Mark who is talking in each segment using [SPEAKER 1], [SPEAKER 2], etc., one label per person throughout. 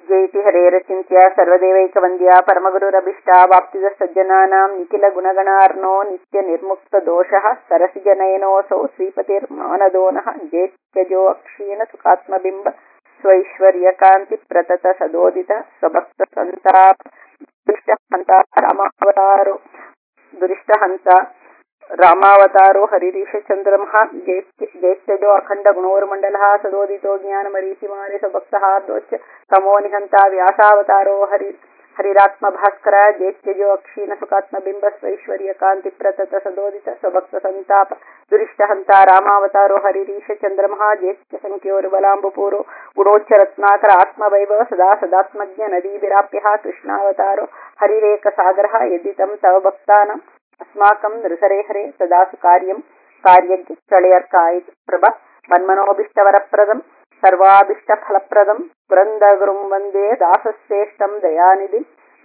[SPEAKER 1] ಜಯತಿ ಹರೇರಚಿಂತ್ಯ ಸರ್ವದೇವೈಕವಂದ್ಯ ಪರಮಗುರುರಭಿಷ್ಟ ವಾಪ್ತಿದ ಸಜ್ಜನಾನಾಂ ನಿಖಿಲ ಗುಣಗಣಾರ್ನೋ ನಿತ್ಯ ನಿರ್ಮುಕ್ತ ದೋಷಃ ಸರಸಿಜನಯನೋऽಸೌ ಶ್ರೀಪತಿರ್ಮಾನದೋನಃ ಜೇತ್ಯಜೋ ಅಕ್ಷೀಣ ಸುಖಾತ್ಮಬಿಂಬ ಸ್ವೈಶ್ವರ್ಯಕಾಂತಿ ಪ್ರತತ ಸದೋದಿತ ಸ್ವಭಕ್ತ ಸಂತಾಪ ದುಷ್ಟ ಹಂತ ರಾಮಾವತಾರೋ ದುರಿಷ್ಟ ಹಂತ ರಾಮಾವತಾರೋ ಹರಿರೀಶ ಚಂದ್ರಮಃ ಜೈತ್ಯಜೋ ಅಖಂಡ ಗುಣೋರ್ಮಂಡಲ ಸದೋದಿತೋ ಜ್ಞಾನಮರೀಚಿಮಾರಿ ಸ್ವಭಕ್ತಹಾರ್ದೋಚ್ಚ ತಮೋ ನಿಹಂತ ವ್ಯಾಸಾವತಾರೋ ಹರಿ ಹರಿರಾತ್ಮ ಭಾಸ್ಕರ ಜೈತ್ಯಜೋ ಅಕ್ಷೀಣ ಸುಖಾತ್ಮಬಿಂಬ ಸ್ವೈಶ್ವರ್ಯ ಕಾಂತಿ ಪ್ರತತ ಸದೋದಿತ ಸ್ವಭಕ್ತ ಸಂತಾಪ ದುರಿಷ್ಟ ಹಂತ ರಾಮಾವತಾರೋ ಹರಿರೀಶ ಚಂದ್ರಮಃ ಜೇತ್ಯ ಸಂಖ್ಯೋರ್ಬಲಾಂಬುಪೂರೋ ಗುಣೋಚ್ಚರತ್ನಾಕರ ಆತ್ಮವೈಭವ ಸದಾ ಸದಾತ್ಮಜ್ಞ ನದೀಭಿರಾಪ್ಯ ಕೃಷ್ಣಾವತಾರೋ ಹರಿರೇಕ ಸಾಗರ ಯದಿತಂ ತವ ಭಕ್ತಾನಂ ಅಸ್ಮಾಕಂ ನೃಸರೆ ಹರೆ ಸದಾಸು ಕಾರ್ಯಂ ಕಾರ್ಯಜ್ಞ ಪ್ರಳಯರ್ಕಾಯಿತು ಪ್ರಭ ಮನ್ಮನೋಭಿಷ್ಟವರಪ್ರದಂ ಸರ್ವಾಭಿಷ್ಟ ಫಲಪ್ರದಂ ಪುರಂದಗುರುಂ ವಂದೇ ದಾಸಶ್ರೇಷ್ಠಂ ದಯಾನಿಧಿ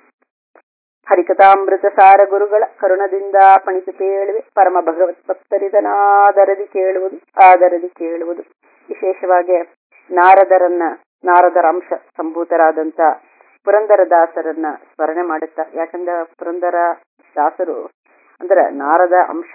[SPEAKER 1] ಹರಿಕಥಾಮೃತ ಸಾರ ಗುರುಗಳ ಕರುಣದಿಂದ ಪಣಿತು ಕೇಳುವೆ ಪರಮ ಭಗವತ್ ಭಕ್ತರಿದನಾದರದಿ ಕೇಳುವುದು ಆದರದಿ ಕೇಳುವುದು ವಿಶೇಷವಾಗಿ ನಾರದರನ್ನ ನಾರದರ ಅಂಶ ಸಂಭೂತರಾದಂತ ಪುರಂದರ ದಾಸರನ್ನ ಸ್ಮರಣೆ ಮಾಡುತ್ತಾ ಯಾಕಂದ್ರೆ ಪುರಂದರ ದಾಸರು ಅಂದ್ರೆ ನಾರದ ಅಂಶ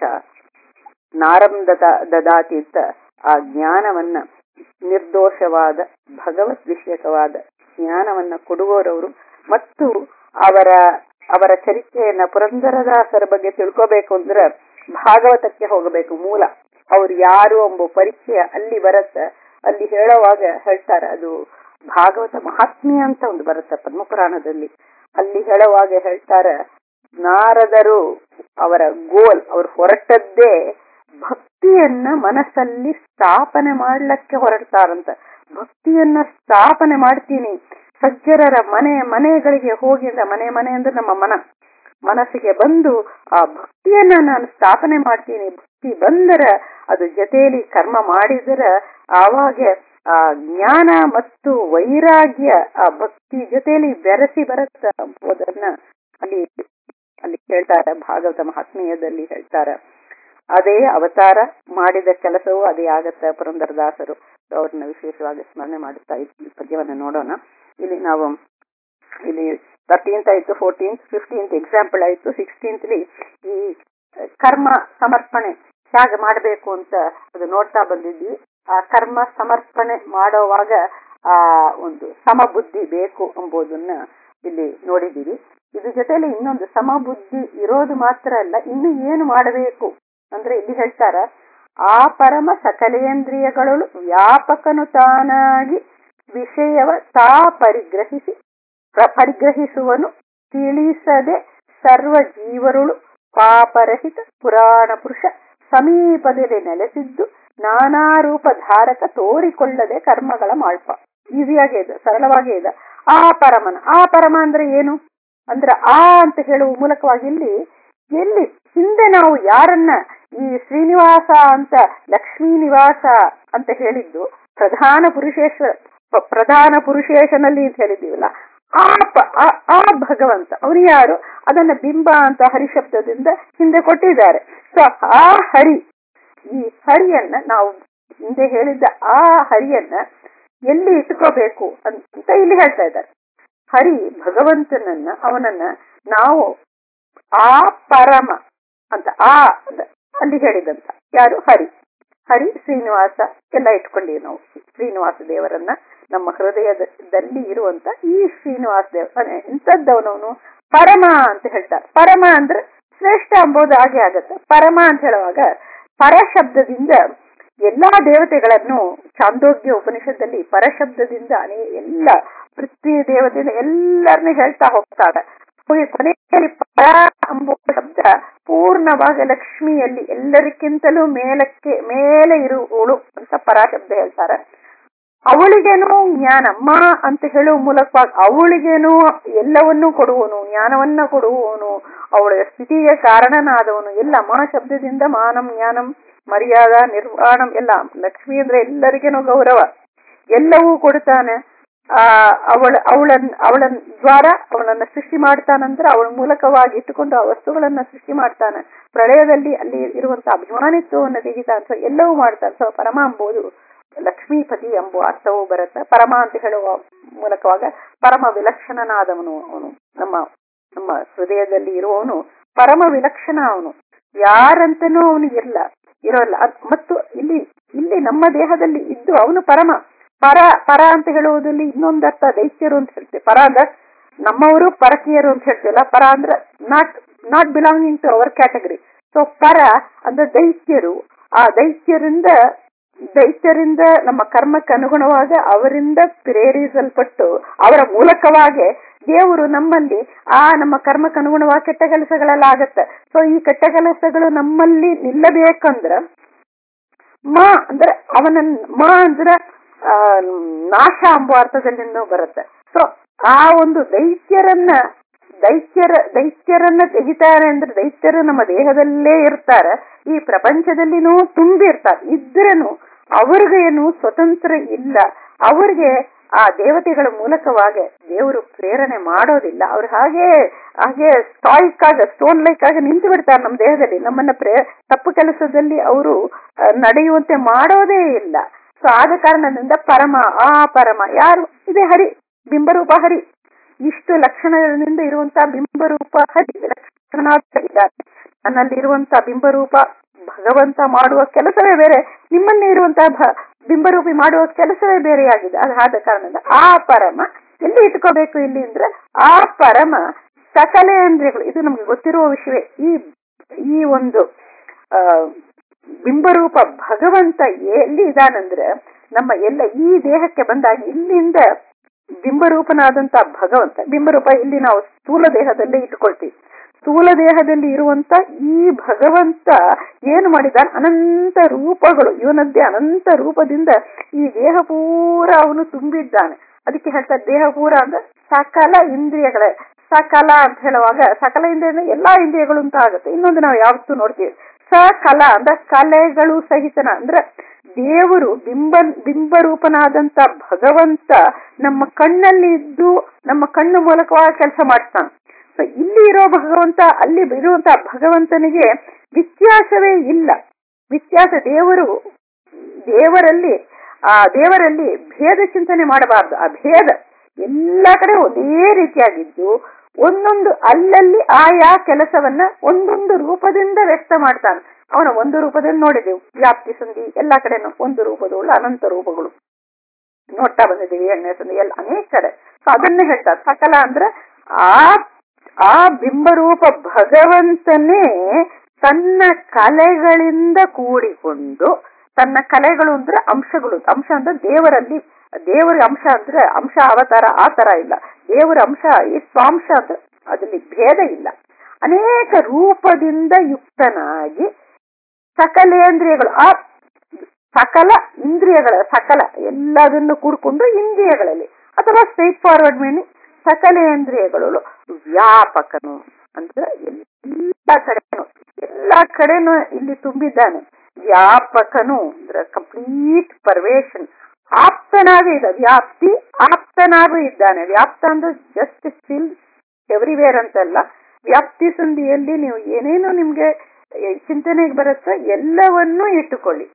[SPEAKER 1] ನಾರಂ ದದಾತಿ ಅಂತ ಆ ಜ್ಞಾನವನ್ನ ನಿರ್ದೋಷವಾದ ಭಗವತ್ ವಿಷಯಕವಾದ ಜ್ಞಾನವನ್ನ ಕೊಡುವವರವರು ಮತ್ತು ಅವರ ಅವರ ಚರಿತ್ರೆಯನ್ನ ಪುರಂದರದಾಸರ ಬಗ್ಗೆ ತಿಳ್ಕೋಬೇಕು ಅಂದ್ರೆ ಭಾಗವತಕ್ಕೆ ಹೋಗಬೇಕು ಮೂಲ ಅವ್ರು ಯಾರು ಎಂಬ ಪರಿಚಯ ಅಲ್ಲಿ ಬರುತ್ತೆ ಅಲ್ಲಿ ಹೇಳುವಾಗ ಹೇಳ್ತಾರೆ ಅದು ಭಾಗವತ ಮಹಾತ್ಮ್ಯ ಅಂತ ಒಂದು ಬರುತ್ತೆ ಪದ್ಮಪುರಾಣದಲ್ಲಿ ಅಲ್ಲಿ ಹೇಳುವಾಗ ಹೇಳ್ತಾರೆ ನಾರದರು ಅವರ ಗೋಲ್ ಅವ್ರು ಹೊರಟದ್ದೇ ಭಕ್ತಿಯನ್ನ ಮನಸ್ಸಲ್ಲಿ ಸ್ಥಾಪನೆ ಮಾಡ್ಲಿಕ್ಕೆ ಹೊರಡ್ತಾರಂತ ಭಕ್ತಿಯನ್ನ ಸ್ಥಾಪನೆ ಮಾಡ್ತೀನಿ ಸಜ್ಜರರ ಮನೆ ಮನೆಗಳಿಗೆ ಹೋಗಿ ಮನೆ ಮನೆ ಅಂದ್ರೆ ನಮ್ಮ ಮನ ಮನಸ್ಸಿಗೆ ಬಂದು ಆ ಭಕ್ತಿಯನ್ನ ನಾನು ಸ್ಥಾಪನೆ ಮಾಡ್ತೀನಿ ಭಕ್ತಿ ಬಂದರ ಅದು ಜೊತೆಯಲ್ಲಿ ಕರ್ಮ ಮಾಡಿದರ ಆವಾಗ ಆ ಜ್ಞಾನ ಮತ್ತು ವೈರಾಗ್ಯ ಆ ಭಕ್ತಿ ಜೊತೆಯಲ್ಲಿ ಬೆರೆಸಿ ಬರುತ್ತ ಎಂಬುದನ್ನ ಅಲ್ಲಿ ಅಲ್ಲಿ ಹೇಳ್ತಾರೆ ಭಾಗವತ ಮಹಾತ್ಮೀಯದಲ್ಲಿ ಹೇಳ್ತಾರೆ ಅದೇ ಅವತಾರ ಮಾಡಿದ ಕೆಲಸವೂ ಅದೇ ಆಗತ್ತ ಪುರಂದರದಾಸರು ಅವ್ರನ್ನ ವಿಶೇಷವಾಗಿ ಸ್ಮರಣೆ ಮಾಡುತ್ತಾ ಈ ಪದ್ಯವನ್ನ ನೋಡೋಣ ಇಲ್ಲಿ ನಾವು ಇಲ್ಲಿ ತರ್ಟೀನ್ತ್ ಆಯ್ತು ಫೋರ್ಟೀನ್ತ್ ಫಿಫ್ಟೀನ್ತ್ ಎಕ್ಸಾಂಪಲ್ ಆಯ್ತು ಸಿಕ್ಸ್ಟೀನ್ತ್ಲಿ ಈ ಕರ್ಮ ಸಮರ್ಪಣೆ ಹೇಗೆ ಮಾಡಬೇಕು ಅಂತ ಅದು ನೋಡ್ತಾ ಬಂದಿದ್ವಿ ಆ ಕರ್ಮ ಸಮರ್ಪಣೆ ಮಾಡೋವಾಗ ಆ ಒಂದು ಸಮಬುದ್ಧಿ ಬೇಕು ಎಂಬುದನ್ನ ಇಲ್ಲಿ ನೋಡಿದ್ದೀವಿ ಇದ್ರ ಜೊತೆಲಿ ಇನ್ನೊಂದು ಸಮಬುದ್ಧಿ ಇರೋದು ಮಾತ್ರ ಅಲ್ಲ ಇನ್ನು ಏನು ಮಾಡಬೇಕು ಅಂದ್ರೆ ಇಲ್ಲಿ ಹೇಳ್ತಾರ ಆ ಪರಮ ಸಕಲೇಂದ್ರಿಯಗಳು ವ್ಯಾಪಕನು ತಾನಾಗಿ ವಿಷಯವ ತಾ ಪರಿಗ್ರಹಿಸಿ ಪರಿಗ್ರಹಿಸುವನು ತಿಳಿಸದೆ ಸರ್ವ ಜೀವರುಳು ಪಾಪರಹಿತ ಪುರಾಣ ಪುರುಷ ಸಮೀಪದಲ್ಲಿ ನೆಲೆಸಿದ್ದು ನಾನಾ ರೂಪ ಧಾರಕ ತೋರಿಕೊಳ್ಳದೆ ಕರ್ಮಗಳ ಮಾಳ್ಪ ಈಸಿಯಾಗಿ ಇದೆ ಸರಳವಾಗಿ ಇದೆ ಆ ಪರಮನ ಆ ಪರಮ ಅಂದ್ರೆ ಏನು ಅಂದ್ರೆ ಆ ಅಂತ ಹೇಳುವ ಮೂಲಕವಾಗಿ ಇಲ್ಲಿ ಎಲ್ಲಿ ಹಿಂದೆ ನಾವು ಯಾರನ್ನ ಈ ಶ್ರೀನಿವಾಸ ಅಂತ ಲಕ್ಷ್ಮೀ ನಿವಾಸ ಅಂತ ಹೇಳಿದ್ದು ಪ್ರಧಾನ ಪುರುಷೇಶ್ವರ ಪ್ರಧಾನ ಪುರುಷೇಶನಲ್ಲಿ ಅಂತ ಹೇಳಿದ್ದೀವಲ್ಲ ಆ ಆ ಭಗವಂತ ಅವನು ಯಾರು ಅದನ್ನ ಬಿಂಬ ಅಂತ ಹರಿಶಬ್ದದಿಂದ ಹಿಂದೆ ಕೊಟ್ಟಿದ್ದಾರೆ ಸೊ ಆ ಹರಿ ಈ ಹರಿಯನ್ನ ನಾವು ಹಿಂದೆ ಹೇಳಿದ್ದ ಆ ಹರಿಯನ್ನ ಎಲ್ಲಿ ಇಟ್ಕೋಬೇಕು ಅಂತ ಇಲ್ಲಿ ಹೇಳ್ತಾ ಇದ್ದಾರೆ ಹರಿ ಭಗವಂತನನ್ನ ಅವನನ್ನ ನಾವು ಆ ಪರಮ ಅಂತ ಆ ಅಲ್ಲಿ ಹೇಳಿದಂತ ಯಾರು ಹರಿ ಹರಿ ಶ್ರೀನಿವಾಸ ಎಲ್ಲ ಇಟ್ಕೊಂಡಿವಿ ನಾವು ಶ್ರೀನಿವಾಸ ದೇವರನ್ನ ನಮ್ಮ ಹೃದಯದಲ್ಲಿ ಇರುವಂತ ಈ ಶ್ರೀನಿವಾಸ ದೇವ ಇಂಥದ್ದವನವನು ಪರಮ ಅಂತ ಹೇಳ್ತಾರೆ ಪರಮ ಅಂದ್ರೆ ಶ್ರೇಷ್ಠ ಎಂಬುದು ಹಾಗೆ ಆಗತ್ತೆ ಪರಮ ಅಂತ ಹೇಳುವಾಗ ಪರಶಬ್ದದಿಂದ ಎಲ್ಲಾ ದೇವತೆಗಳನ್ನು ಚಾಂದೋಗ್ಯ ಉಪನಿಷತ್ತಲ್ಲಿ ಪರಶಬ್ದದಿಂದ ಅನೇ ಎಲ್ಲ ಪೃಥ್ವಿ ದೇವತೆಯಿಂದ ಎಲ್ಲರನ್ನ ಹೇಳ್ತಾ ಹೋಗ್ತಾಳೆ ಕೊನೆಯಲ್ಲಿ ಪರ ಎಂಬುವ ಶಬ್ದ ಪೂರ್ಣವಾಗಿ ಲಕ್ಷ್ಮಿಯಲ್ಲಿ ಎಲ್ಲರಿಗಿಂತಲೂ ಮೇಲಕ್ಕೆ ಮೇಲೆ ಇರುವಳು ಅಂತ ಪರ ಶಬ್ದ ಹೇಳ್ತಾರೆ ಅವಳಿಗೇನು ಜ್ಞಾನಮ್ಮ ಅಂತ ಹೇಳುವ ಮೂಲಕವಾಗಿ ಅವಳಿಗೇನು ಎಲ್ಲವನ್ನೂ ಕೊಡುವನು ಜ್ಞಾನವನ್ನ ಕೊಡುವವನು ಅವಳ ಸ್ಥಿತಿಗೆ ಕಾರಣನಾದವನು ಎಲ್ಲ ಮಾ ಶಬ್ದದಿಂದ ಮಾನಂ ಜ್ಞಾನಂ ಮರ್ಯಾದ ನಿರ್ವಾಣಂ ಎಲ್ಲ ಲಕ್ಷ್ಮಿ ಅಂದ್ರೆ ಎಲ್ಲರಿಗೇನು ಗೌರವ ಎಲ್ಲವೂ ಕೊಡ್ತಾನೆ ಆ ಅವಳ ಅವಳ ಅವಳ ದ್ವಾರ ಅವಳನ್ನ ಸೃಷ್ಟಿ ಮಾಡ್ತಾನಂದ್ರೆ ಅವಳ ಮೂಲಕವಾಗಿ ಇಟ್ಟುಕೊಂಡು ಆ ವಸ್ತುಗಳನ್ನ ಸೃಷ್ಟಿ ಮಾಡ್ತಾನೆ ಪ್ರಳಯದಲ್ಲಿ ಅಲ್ಲಿ ಇರುವಂತ ಅಭಿಮಾನಿತ್ವವನ್ನು ತೆಗಿತಾನೆ ಎಲ್ಲವೂ ಮಾಡ್ತಾನೆ ಸೊ ಪರಮ ಎಂಬುದು ಲಕ್ಷ್ಮೀಪತಿ ಎಂಬುವ ಅರ್ಥವೂ ಬರುತ್ತೆ ಪರಮ ಅಂತ ಹೇಳುವ ಮೂಲಕವಾಗ ಪರಮ ವಿಲಕ್ಷಣನಾದವನು ಅವನು ನಮ್ಮ ನಮ್ಮ ಹೃದಯದಲ್ಲಿ ಇರುವವನು ಪರಮ ವಿಲಕ್ಷಣ ಅವನು ಯಾರಂತನೂ ಅವನಿಗಿಲ್ಲ ಇರೋಲ್ಲ ಅದ್- ಮತ್ತು ಇಲ್ಲಿ ಇಲ್ಲಿ ನಮ್ಮ ದೇಹದಲ್ಲಿ ಇದ್ದು ಅವನು ಪರಮ ಪರ ಪರ ಅಂತ ಹೇಳುವುದಲ್ಲಿ ಇನ್ನೊಂದು ಅರ್ಥ ದೈತ್ಯರು ಅಂತ ಹೇಳ್ತೇವೆ ಪರ ಅಂದ್ರೆ ನಮ್ಮವರು ಪರಕೀಯರು ಅಂತ ಹೇಳ್ತೀವಲ್ಲ ಪರ ಅಂದ್ರೆ not not belonging to our category so ಪರ ಅಂದ್ರೆ ದೈತ್ಯರು ಆ ದೈತ್ಯರಿಂದ ದೈತ್ಯರಿಂದ ನಮ್ಮ ಕರ್ಮಕ್ಕೆ ಅನುಗುಣವಾಗ ಅವರಿಂದ ಪ್ರೇರಿಸಲ್ಪಟ್ಟು ಅವರ ಮೂಲಕವಾಗಿ ದೇವರು ನಮ್ಮಲ್ಲಿ ಆ ನಮ್ಮ ಕರ್ಮಕ್ಕೆ ಅನುಗುಣವಾಗಿ ಕೆಟ್ಟ ಕೆಲಸಗಳೆಲ್ಲ ಆಗತ್ತೆ ಸೊ ಈ ಕೆಟ್ಟ ಕೆಲಸಗಳು ನಮ್ಮಲ್ಲಿ ನಿಲ್ಲಬೇಕಂದ್ರ ಮಾ ಅಂದ್ರೆ ಅವನ ಮಾ ಅಂದ್ರೆ ಆ, ನಾಶ ಎಂಬ ಅರ್ಥದಲ್ಲಿಂದ ಬರುತ್ತೆ ಸೊ ಆ ಒಂದು ದೈತ್ಯರನ್ನ ದೈತ್ಯರ ದೈತ್ಯರನ್ನ ತೆಗಿತಾರೆ ಅಂದ್ರೆ ದೈತ್ಯರು ನಮ್ಮ ದೇಹದಲ್ಲೇ ಇರ್ತಾರೆ ಈ ಪ್ರಪಂಚದಲ್ಲಿನೂ ತುಂಬಿರ್ತಾರೆ ಇದ್ರೇನು ಅವ್ರಿಗೇನು ಸ್ವತಂತ್ರ ಇಲ್ಲ ಅವ್ರಿಗೆ ಆ ದೇವತೆಗಳ ಮೂಲಕವಾಗಿ ದೇವರು ಪ್ರೇರಣೆ ಮಾಡೋದಿಲ್ಲ ಅವ್ರು ಹಾಗೆ ಹಾಗೆ ಸ್ಟಾಯಿಕ್ ಆಗ ಸ್ಟೋನ್ ಲೈಕ್ ಆಗಿ ನಿಂತು ಬಿಡ್ತಾರೆ ನಮ್ಮ ದೇಹದಲ್ಲಿ ನಮ್ಮನ್ನ ಪ್ರೇ ತಪ್ಪು ಕೆಲಸದಲ್ಲಿ ಅವರು ನಡೆಯುವಂತೆ ಮಾಡೋದೇ ಇಲ್ಲ ಸೊ ಆದ ಕಾರಣದಿಂದ ಪರಮ ಆ ಪರಮ ಯಾರು ಇದೆ ಹರಿ ಬಿಂಬರೂಪ ಹರಿ ಇಷ್ಟು ಲಕ್ಷಣಗಳಿಂದ ಇರುವಂತಹ ಬಿಂಬರೂಪ ಹರಿ ಲಕ್ಷಣಾರ್ಥಿದ್ದಾರೆ ನನ್ನಲ್ಲಿರುವಂತಹ ಬಿಂಬರೂಪ ಭಗವಂತ ಮಾಡುವ ಕೆಲಸವೇ ಬೇರೆ ನಿಮ್ಮಲ್ಲಿ ಇರುವಂತಹ ಭ- ಬಿಂಬರೂಪಿ ಮಾಡುವ ಕೆಲಸವೇ ಬೇರೆಯಾಗಿದೆ ಅದು ಆದ ಕಾರಣದಿಂದ ಆ ಪರಮ ಎಲ್ಲಿ ಇಟ್ಕೋಬೇಕು ಇಲ್ಲಿ ಅಂದ್ರೆ ಆ ಪರಮ ಸಕಲೇಂದ್ರಿಯಗಳು ಇದು ನಮ್ಗೆ ಗೊತ್ತಿರುವ ವಿಷಯವೇ ಈ ಈ ಒಂದು ಆ ಬಿಂಬರೂಪ ಭಗವಂತ ಎಲ್ಲಿ ಇದಾನಂದ್ರೆ ನಮ್ಮ ಎಲ್ಲ ಈ ದೇಹಕ್ಕೆ ಬಂದಾಗ ಇಲ್ಲಿಂದ ಬಿಂಬರೂಪನಾದಂತ ಭಗವಂತ ಬಿಂಬರೂಪ ಇಲ್ಲಿ ನಾವು ಸ್ಥೂಲ ದೇಹದಲ್ಲೇ ಇಟ್ಕೊಳ್ತೀವಿ ಸ್ಥೂಲ ದೇಹದಲ್ಲಿ ಇರುವಂತ ಈ ಭಗವಂತ ಏನು ಮಾಡಿದ ಅನಂತ ರೂಪಗಳು ಇವನದ್ದೇ ಅನಂತ ರೂಪದಿಂದ ಈ ದೇಹ ಪೂರ ಅವನು ತುಂಬಿದ್ದಾನೆ ಅದಕ್ಕೆ ಹೇಳ್ತಾರೆ ದೇಹ ಪೂರ ಅಂದ್ರೆ ಸಕಲ ಇಂದ್ರಿಯಗಳೇ ಸಕಲ ಅಂತ ಹೇಳುವಾಗ ಸಕಲ ಇಂದ್ರಿಯ ಅಂದ್ರೆ ಎಲ್ಲಾ ಇಂದ್ರಿಯಗಳು ಅಂತ ಆಗುತ್ತೆ ಇನ್ನೊಂದು ನಾವು ಯಾವತ್ತೂ ನೋಡ್ತೀವಿ ಸಕಲ ಅಂದ್ರೆ ಕಲೆಗಳು ಸಹಿತನ ಅಂದ್ರೆ ದೇವರು ಬಿಂಬ ಬಿಂಬರೂಪನಾದಂತ ಭಗವಂತ ನಮ್ಮ ಕಣ್ಣಲ್ಲಿ ಇದ್ದು ನಮ್ಮ ಕಣ್ಣು ಮೂಲಕವಾಗಿ ಕೆಲಸ ಮಾಡ್ತಾನೆ ಸೊ ಇಲ್ಲಿ ಇರೋ ಭಗವಂತ ಅಲ್ಲಿ ಇರುವಂತ ಭಗವಂತನಿಗೆ ವ್ಯತ್ಯಾಸವೇ ಇಲ್ಲ ವ್ಯತ್ಯಾಸ ದೇವರು ದೇವರಲ್ಲಿ ಆ ದೇವರಲ್ಲಿ ಭೇದ ಚಿಂತನೆ ಮಾಡಬಾರದು ಆ ಭೇದ ಎಲ್ಲ ಕಡೆ ಒಂದೇ ರೀತಿಯಾಗಿದ್ದು ಒಂದೊಂದು ಅಲ್ಲಲ್ಲಿ ಆಯಾ ಕೆಲಸವನ್ನ ಒಂದೊಂದು ರೂಪದಿಂದ ವ್ಯಕ್ತ ಮಾಡ್ತಾನೆ ಅವನ ಒಂದು ರೂಪದಲ್ಲಿ ನೋಡಿದೆವು ವ್ಯಾಪ್ತಿ ಸಂಧಿ ಎಲ್ಲಾ ಕಡೆನೂ ಒಂದು ರೂಪದವುಳ್ಳ ಅನಂತ ರೂಪಗಳು ನೋಡ್ತಾ ಬಂದಿದ್ದೀವಿ ಎಣ್ಣೆ ಸಂಧಿ ಎಲ್ಲ ಅನೇಕ ಕಡೆ ಸೊ ಅದನ್ನೇ ಹೇಳ್ತಾರೆ ಸಕಲ ಅಂದ್ರೆ ಆ ಆ ಬಿಂಬರೂಪ ಭಗವಂತನೇ ತನ್ನ ಕಲೆಗಳಿಂದ ಕೂಡಿಕೊಂಡು ತನ್ನ ಕಲೆಗಳು ಅಂದ್ರೆ ಅಂಶಗಳು ಅಂಶ ಅಂದ್ರೆ ದೇವರಲ್ಲಿ ದೇವರ ಅಂಶ ಅಂದ್ರೆ ಅಂಶ ಅವತಾರ ಆ ತರ ಇಲ್ಲ ದೇವರ ಅಂಶ ಈ ಸ್ವಾಂಶ ಅಂದ್ರೆ ಅದಲ್ಲಿ ಭೇದ ಇಲ್ಲ ಅನೇಕ ರೂಪದಿಂದ ಯುಕ್ತನಾಗಿ ಸಕಲೇಂದ್ರಿಯಗಳು ಆ ಸಕಲ ಇಂದ್ರಿಯಗಳ ಸಕಲ ಎಲ್ಲದನ್ನು ಕೂಡ್ಕೊಂಡು ಇಂದ್ರಿಯಗಳಲ್ಲಿ ಅಥವಾ ಸ್ಟ್ರೈಟ್ ಫಾರ್ವರ್ಡ್ ಮೀನಿಂಗ್ ಸಕಲೇಂದ್ರಿಯಗಳು ವ್ಯಾಪಕನು ಅಂದ್ರೆ ಎಲ್ಲ ಕಡೆನು ಎಲ್ಲಾ ಕಡೆನೂ ಇಲ್ಲಿ ತುಂಬಿದ್ದಾನೆ ವ್ಯಾಪಕನು ಅಂದ್ರೆ ಕಂಪ್ಲೀಟ್ ಪರ್ವೇಷನ್ ಆಪ್ತನಾಗೂ ಇದೆ ವ್ಯಾಪ್ತಿ ಆಪ್ತನಾಗೂ ಇದ್ದಾನೆ ವ್ಯಾಪ್ತ ಅಂದ್ರೆ ಜಸ್ಟ್ ಸ್ಟಿಲ್ ಎವ್ರಿವೇರ್ ಅಂತಲ್ಲ ವ್ಯಾಪ್ತಿ ಸಂಧಿಯಲ್ಲಿ ನೀವು ಏನೇನು ನಿಮ್ಗೆ ಚಿಂತನೆಗೆ ಬರುತ್ತೋ ಎಲ್ಲವನ್ನೂ ಇಟ್ಟುಕೊಳ್ಳಿ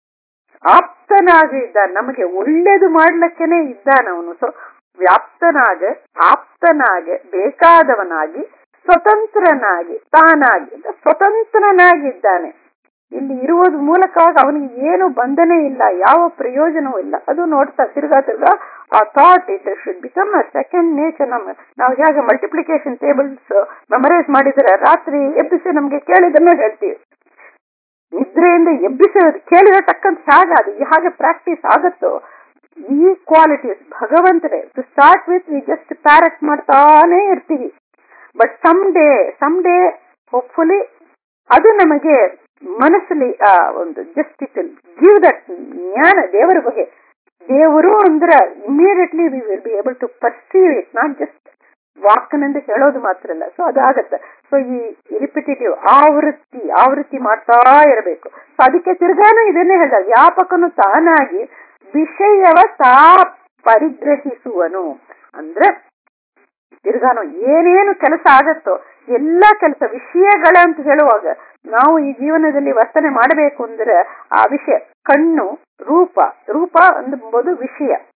[SPEAKER 1] ಆಪ್ತನಾಗಿ ಇದ್ದಾನೆ ನಮಗೆ ಒಳ್ಳೇದು ಮಾಡ್ಲಿಕ್ಕೇನೆ ಇದ್ದಾನೆ ಅವನು ಸೊ ವ್ಯಾಪ್ತನಾಗ ಆಪ್ತನಾಗೆ ಬೇಕಾದವನಾಗಿ ಸ್ವತಂತ್ರನಾಗಿ ತಾನಾಗಿ ಸ್ವತಂತ್ರನಾಗಿದ್ದಾನೆ ಇಲ್ಲಿ ಇರುವುದ ಮೂಲಕವಾಗಿ ಅವನಿಗೆ ಏನು ಬಂಧನೆ ಇಲ್ಲ ಯಾವ ಪ್ರಯೋಜನವೂ ಇಲ್ಲ ಅದು ನೋಡ್ತಾ ತಿರ್ಗಾ ತಿರ್ಗಾ ಆ thought it should become a second nature ನಮ್ಮ ನಾವು ಹೇಗೆ ಮಲ್ಟಿಪ್ಲಿಕೇಶನ್ ಟೇಬಲ್ಸ್ ಮೆಮರೈಸ್ ಮಾಡಿದ್ರೆ ರಾತ್ರಿ ಎಬ್ಬಿಸಿ ನಮ್ಗೆ ಕೇಳಿದನ್ನು ಹೇಳ್ತೀವಿ ನಿದ್ರೆಯಿಂದ ಎಬ್ಬಿಸಿ ಕೇಳಿದ ತಕ್ಕಂತ ಹೇಗೆ ಅದು ಹಾಗೆ ಪ್ರಾಕ್ಟೀಸ್ ಆಗುತ್ತೋ ಈ ಕ್ವಾಲಿಟೀಸ್ ಭಗವಂತನೇ to start with we just parrot ಮಾಡ್ತಾನೆ ಇರ್ತೀವಿ but some day some day hopefully ಅದು ನಮಗೆ ಮನಸ್ಸಲ್ಲಿ ಆ ಒಂದು ಜಸ್ಟ್ ಇಟ್ ಗಿವ್ ದಟ್ ಜ್ಞಾನ ದೇವರ ಬಗ್ಗೆ ದೇವರು ಅಂದ್ರೆ immediately we will be able to perceive it not just ವಾಕ್ನಿಂದ ಹೇಳೋದು ಮಾತ್ರ ಅಲ್ಲ ಸೊ ಅದಾಗತ್ತೆ ಸೊ ಈ ರಿಪಿಟೇಟಿವ್ ಆವೃತ್ತಿ ಆವೃತ್ತಿ ಮಾಡ್ತಾ ಇರಬೇಕು ಸೊ ಅದಕ್ಕೆ ತಿರ್ಗಾನು ಇದನ್ನೇ ಹೇಳಿದ ವ್ಯಾಪಕನು ತಾನಾಗಿ ವಿಷಯವ ತಾ ಪರಿಗ್ರಹಿಸುವನು ಅಂದ್ರೆ ತಿರ್ಗಾನು ಏನೇನು ಕೆಲಸ ಆಗತ್ತೋ ಎಲ್ಲಾ ಕೆಲಸ ವಿಷಯಗಳ ಅಂತ ಹೇಳುವಾಗ ನಾವು ಈ ಜೀವನದಲ್ಲಿ ವರ್ತನೆ ಮಾಡಬೇಕು ಅಂದ್ರೆ ಆ ವಿಷಯ ಕಣ್ಣು ರೂಪ ರೂಪ ಎಂಬುದು ವಿಷಯ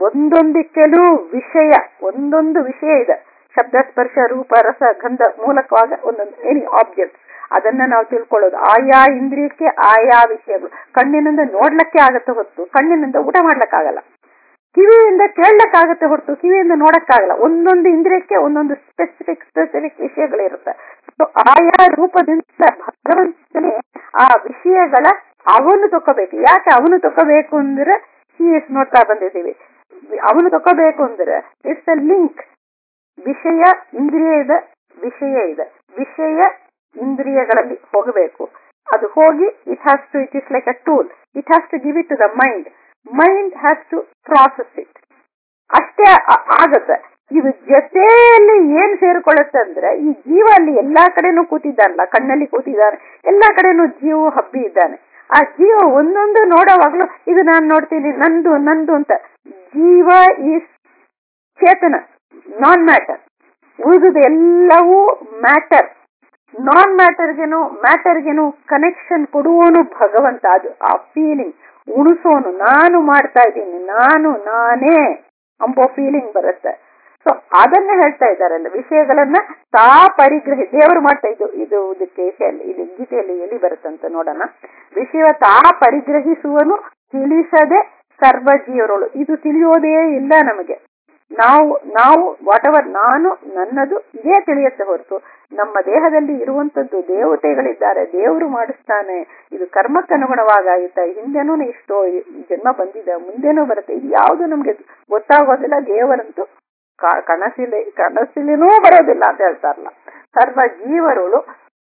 [SPEAKER 1] ಒಂದೊಂದಕ್ಕೆಲೂ ವಿಷಯ ಒಂದೊಂದು ವಿಷಯ ಇದೆ ಶಬ್ದ ಸ್ಪರ್ಶ ರೂಪ ರಸ ಗಂಧ ಮೂಲಕವಾಗ ಒಂದೊಂದು ಎನಿ ಆಬ್ಜೆಕ್ಟ್ ಅದನ್ನ ನಾವು ತಿಳ್ಕೊಳ್ಳೋದು ಆಯಾ ಇಂದ್ರಿಯಕ್ಕೆ ಆಯಾ ವಿಷಯಗಳು ಕಣ್ಣಿನಿಂದ ನೋಡ್ಲಿಕ್ಕೆ ಆಗತ್ತೆ ಹೊತ್ತು ಕಣ್ಣಿನಿಂದ ಊಟ ಮಾಡ್ಲಿಕ್ಕಾಗಲ್ಲ ಕಿವಿಯಿಂದ ಕೇಳಕ್ಕಾಗತ್ತೆ ಹೊರತು ಕಿವಿಯಿಂದ ನೋಡಕ್ಕಾಗಲ್ಲ ಒಂದೊಂದು ಇಂದ್ರಿಯಕ್ಕೆ ಒಂದೊಂದು ಸ್ಪೆಸಿಫಿಕ್ ಸ್ಪೆಸಿಫಿಕ್ ವಿಷಯಗಳಿರುತ್ತೆ ಸೊ ಆಯಾ ರೂಪದಿಂದ ಭಗವಂತನೇ ಆ ವಿಷಯಗಳ ಅವನು ತಕೋಬೇಕು ಯಾಕೆ ಅವನು ತಕೋಬೇಕು ಅಂದ್ರೆ ಹೀಸ್ ನೋಡ್ತಾ ಬಂದಿದ್ದೀವಿ ಅವನು ತಕೋಬೇಕು ಅಂದ್ರೆ ಇಟ್ಸ್ ಅ ಲಿಂಕ್ ವಿಷಯ ಇಂದ್ರಿಯ ಇದೆ ವಿಷಯ ಇದೆ ವಿಷಯ ಇಂದ್ರಿಯಗಳಲ್ಲಿ ಹೋಗಬೇಕು ಅದು ಹೋಗಿ it has to it is like a tool it has to give it to the mind mind has to process it ಅಷ್ಟೇ ಆಗತ್ತೆ ಇದು ಜೊತೆಯಲ್ಲಿ ಏನ್ ಸೇರ್ಕೊಳ್ಳುತ್ತೆ ಅಂದ್ರೆ ಈ ಜೀವ ಅಲ್ಲಿ ಎಲ್ಲಾ ಕಡೆನೂ ಕೂತಿದ್ದಾನಲ್ಲ ಕಣ್ಣಲ್ಲಿ ಕೂತಿದ್ದಾನೆ ಎಲ್ಲಾ ಕಡೆನೂ ಜೀವ ಹಬ್ಬಿ ಇದ್ದಾನೆ ಆ ಜೀವ ಒಂದೊಂದು ನೋಡೋವಾಗ್ಲೂ ಇದು ನಾನು ನೋಡ್ತೀನಿ ನಂದು ನಂದು ಅಂತ ಜೀವ ಈಸ್ ಚೇತನ ನಾನ್ ಮ್ಯಾಟರ್ ಉಳಿದುದು ಎಲ್ಲವೂ ಮ್ಯಾಟರ್ ನಾನ್ ಮ್ಯಾಟರ್ಗೆನು ಮ್ಯಾಟರ್ಗೆನು ಕನೆಕ್ಷನ್ ಕೊಡುವನು ಭಗವಂತ ಅದು ಆ ಫೀಲಿಂಗ್ ಉಣಿಸೋನು ನಾನು ಮಾಡ್ತಾ ಇದ್ದೀನಿ ನಾನು ನಾನೇ ಅಂಬೋ ಫೀಲಿಂಗ್ ಬರುತ್ತೆ ಸೊ ಅದನ್ನ ಹೇಳ್ತಾ ಇದ್ದಾರಲ್ಲ ವಿಷಯಗಳನ್ನ ತಾ ಪರಿಗ್ರಹಿ ದೇವರು ಮಾಡ್ತಾ ಇದ್ದು ಇದು ಇದಕ್ಕೆ ಇದು ಗೀತೆಯಲ್ಲಿ ಎಲ್ಲಿ ಬರುತ್ತಂತ ನೋಡೋಣ ವಿಷಯ ತಾ ಪರಿಗ್ರಹಿಸುವನು ತಿಳಿಸದೆ ಸರ್ವ ಜೀವರಳು ಇದು ತಿಳಿಯೋದೇ ಇಲ್ಲ ನಮಗೆ ನಾವು ನಾವು ವಾಟ್ ಎವರ್ ನಾನು ನನ್ನದು ಇದೇ ತಿಳಿಯುತ್ತೆ ಹೊರತು ನಮ್ಮ ದೇಹದಲ್ಲಿ ಇರುವಂತದ್ದು ದೇವತೆಗಳಿದ್ದಾರೆ ದೇವರು ಮಾಡಿಸ್ತಾನೆ ಇದು ಕರ್ಮಕ್ಕನುಗುಣವಾಗಾಯಿತ ಹಿಂದೆನೂ ಇಷ್ಟೋ ಜನ್ಮ ಬಂದಿದೆ ಮುಂದೆನೂ ಬರುತ್ತೆ ಇದು ಯಾವುದು ನಮ್ಗೆ ಗೊತ್ತಾಗೋದಿಲ್ಲ ದೇವರಂತೂ ಕನಸಿಲೆ ಕನಸಿಲೇನೂ ಬರೋದಿಲ್ಲ ಅಂತ ಹೇಳ್ತಾರಲ್ಲ ಸರ್ವ ಜೀವರುಳು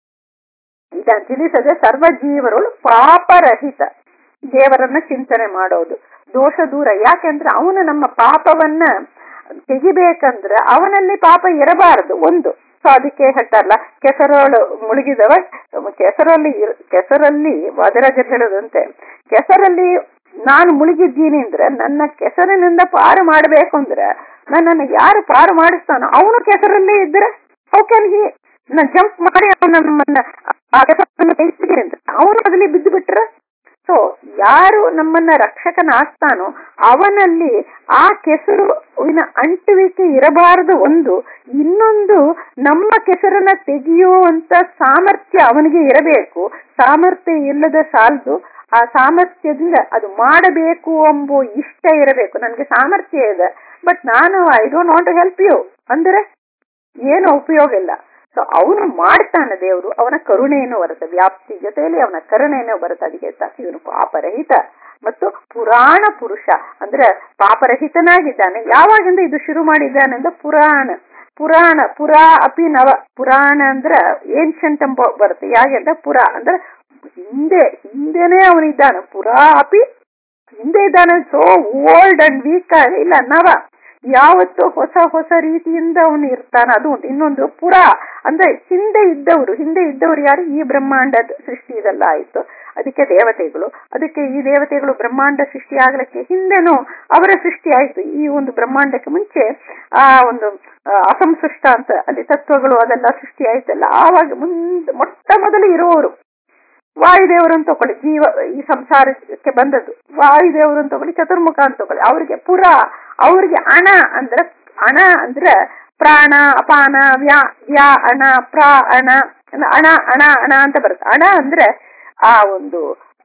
[SPEAKER 1] ಇದನ್ನು ತಿಳಿಸದೆ ಸರ್ವ ಜೀವರುಳು ಪಾಪರಹಿತ ದೇವರನ್ನ ಚಿಂತನೆ ಮಾಡೋದು ದೋಷ ದೂರ ಯಾಕೆಂದ್ರೆ ಅವನು ನಮ್ಮ ಪಾಪವನ್ನ ತೆಗಿಬೇಕಂದ್ರೆ ಅವನಲ್ಲಿ ಪಾಪ ಇರಬಾರದು ಒಂದು ಸೊ ಅದಕ್ಕೆ ಹೇಳ್ತಾರಲ್ಲ ಕೆಸರೊಳು ಮುಳುಗಿದವ ಕೆಸರಲ್ಲಿ ಕೆಸರಲ್ಲಿ ವಾದರಾಜರು ಹೇಳೋದಂತೆ ಕೆಸರಲ್ಲಿ ನಾನು ಮುಳುಗಿದ್ದೀನಿ ಅಂದ್ರೆ ನನ್ನ ಕೆಸರಿನಿಂದ ಪಾರು ಮಾಡಬೇಕು ಅಂದ್ರೆ ನನ್ನನ್ನು ಯಾರು ಪಾರು ಮಾಡಿಸ್ತಾನೋ ಅವನು ಕೆಸರಲ್ಲಿ ಇದ್ರೆ ಹೌ ಕ್ಯಾನ್ ಹಿ ಜಂಪ್ ಮಾಡಿ ಅವನ ನಮ್ಮನ್ನ ಆ ಕೆಸರನ್ನು ತೆಗಿಸಿದ್ರೆ ಅಂತ ಅವನು ಅದಲ್ಲಿ ಬಿದ್ದು ಬಿಟ್ರೆ ಸೊ ಯಾರು ನಮ್ಮನ್ನ ರಕ್ಷಕನಾಗ್ತಾನೋ ಅವನಲ್ಲಿ ಆ ಕೆಸರುವಿನ ಅಂಟುವಿಕೆ ಇರಬಾರದು ಒಂದು ಇನ್ನೊಂದು ನಮ್ಮ ಕೆಸರನ್ನ ತೆಗೆಯುವಂತ ಸಾಮರ್ಥ್ಯ ಅವನಿಗೆ ಇರಬೇಕು ಸಾಮರ್ಥ್ಯ ಇಲ್ಲದ ಸಾಲದು ಆ ಸಾಮರ್ಥ್ಯದಿಂದ ಅದು ಮಾಡಬೇಕು ಎಂಬೋ ಇಷ್ಟ ಇರಬೇಕು ನನಗೆ ಸಾಮರ್ಥ್ಯ ಇದೆ ಬಟ್ ನಾನು I don't want to help you ಅಂದ್ರೆ ಏನು ಉಪಯೋಗ ಇಲ್ಲ ಸೊ ಅವನು ಮಾಡ್ತಾನೆ ದೇವರು ಅವನ ಕರುಣೆಯನ್ನು ಬರುತ್ತೆ ವ್ಯಾಪ್ತಿ ಜೊತೆಯಲ್ಲಿ ಅವನ ಕರುಣೆಯನ್ನು ಬರುತ್ತೆ ಅದಕ್ಕೆ ಇವನು ಪಾಪರಹಿತ ಮತ್ತು ಪುರಾಣ ಪುರುಷ ಅಂದ್ರೆ ಪಾಪರಹಿತನಾಗಿದ್ದಾನೆ ಯಾವಾಗಿಂದ ಇದು ಶುರು ಮಾಡಿದ್ದಾನೆ ಅಂದ್ರೆ ಪುರಾಣ ಪುರಾಣ ಪುರಾ ಅಪಿ ನವ ಪುರಾಣ ಅಂದ್ರ ಏನ್ಷಂಟ್ ಎಂಬ ಬರುತ್ತೆ ಯಾಕೆ ಅಂದ್ರೆ ಪುರ ಅಂದ್ರೆ ಹಿಂದೆ ಹಿಂದೆನೆ ಅವನಿದ್ದಾನೆ ಪುರಾ ಅಪಿ ಹಿಂದೆ ಇದ್ದಾನೆ ಸೋ ಓಲ್ಡ್ ಅಂಡ್ ವೀಕ್ ಇಲ್ಲ ನವ ಯಾವತ್ತು ಹೊಸ ಹೊಸ ರೀತಿಯಿಂದ ಅವನು ಇರ್ತಾನೆ ಅದು ಒಂದು ಇನ್ನೊಂದು ಪುರ ಅಂದ್ರೆ ಹಿಂದೆ ಇದ್ದವರು ಹಿಂದೆ ಇದ್ದವರು ಯಾರು ಈ ಬ್ರಹ್ಮಾಂಡದ ಸೃಷ್ಟಿ ಇದೆಲ್ಲ ಆಯ್ತು ಅದಕ್ಕೆ ದೇವತೆಗಳು ಅದಕ್ಕೆ ಈ ದೇವತೆಗಳು ಬ್ರಹ್ಮಾಂಡ ಸೃಷ್ಟಿ ಆಗ್ಲಿಕ್ಕೆ ಹಿಂದೆನೂ ಅವರ ಸೃಷ್ಟಿ ಆಯ್ತು ಈ ಒಂದು ಬ್ರಹ್ಮಾಂಡಕ್ಕೆ ಮುಂಚೆ ಆ ಒಂದು ಅಸಂಸೃಷ್ಟ ಅಂತ ಅಲ್ಲಿ ತತ್ವಗಳು ಅದೆಲ್ಲ ಸೃಷ್ಟಿ ಆಯ್ತಲ್ಲ ಆವಾಗ ಮುಂದೆ ಮೊಟ್ಟ ಮೊದಲು ಇರುವವರು ವಾಯುದೇವರು ಅಂತ ತಗೊಳ್ಳಿ ಜೀವ ಈ ಸಂಸಾರಕ್ಕೆ ಬಂದದ್ದು ವಾಯುದೇವರು ಅಂತ ತಗೊಳ್ಳಿ ಚತುರ್ಮುಖ ಅಂತ ತಗೊಳ್ಳಿ ಅವ್ರಿಗೆ ಪುರ ಅವ್ರಿಗೆ ಅಣ ಅಂದ್ರೆ ಅಣ ಅಂದ್ರೆ ಪ್ರಾಣ ಅಪಾನ ವ್ಯಾ ವ್ಯಾ ಅಣ ಪ್ರ ಅಣ ಅಣ ಅಣ ಅಣ ಅಂತ ಬರುತ್ತೆ ಅಣ ಅಂದ್ರೆ ಆ ಒಂದು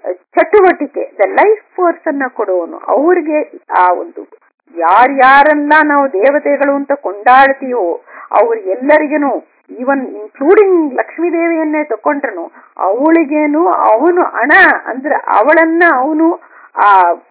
[SPEAKER 1] ಚಟುವಟಿಕೆ ದ ಲೈಫ್ ಫೋರ್ಸ್ ಅನ್ನ ಕೊಡುವನು ಅವ್ರಿಗೆ ಆ ಒಂದು ಯಾರ್ಯಾರೆಲ್ಲ ನಾವು ದೇವತೆಗಳು ಅಂತ ಕೊಂಡಾಡ್ತೀವೋ ಅವ್ರಿಗೆಲ್ಲರಿಗೇನು ಈವನ್ ಇನ್ಕ್ಲೂಡಿಂಗ್ ಲಕ್ಷ್ಮೀ ದೇವಿಯನ್ನೇ ತಕೊಂಡ್ರು ಅವಳಿಗೇನು ಅವನು ಹಣ ಅಂದ್ರೆ ಅವಳನ್ನ ಅವನು ಆ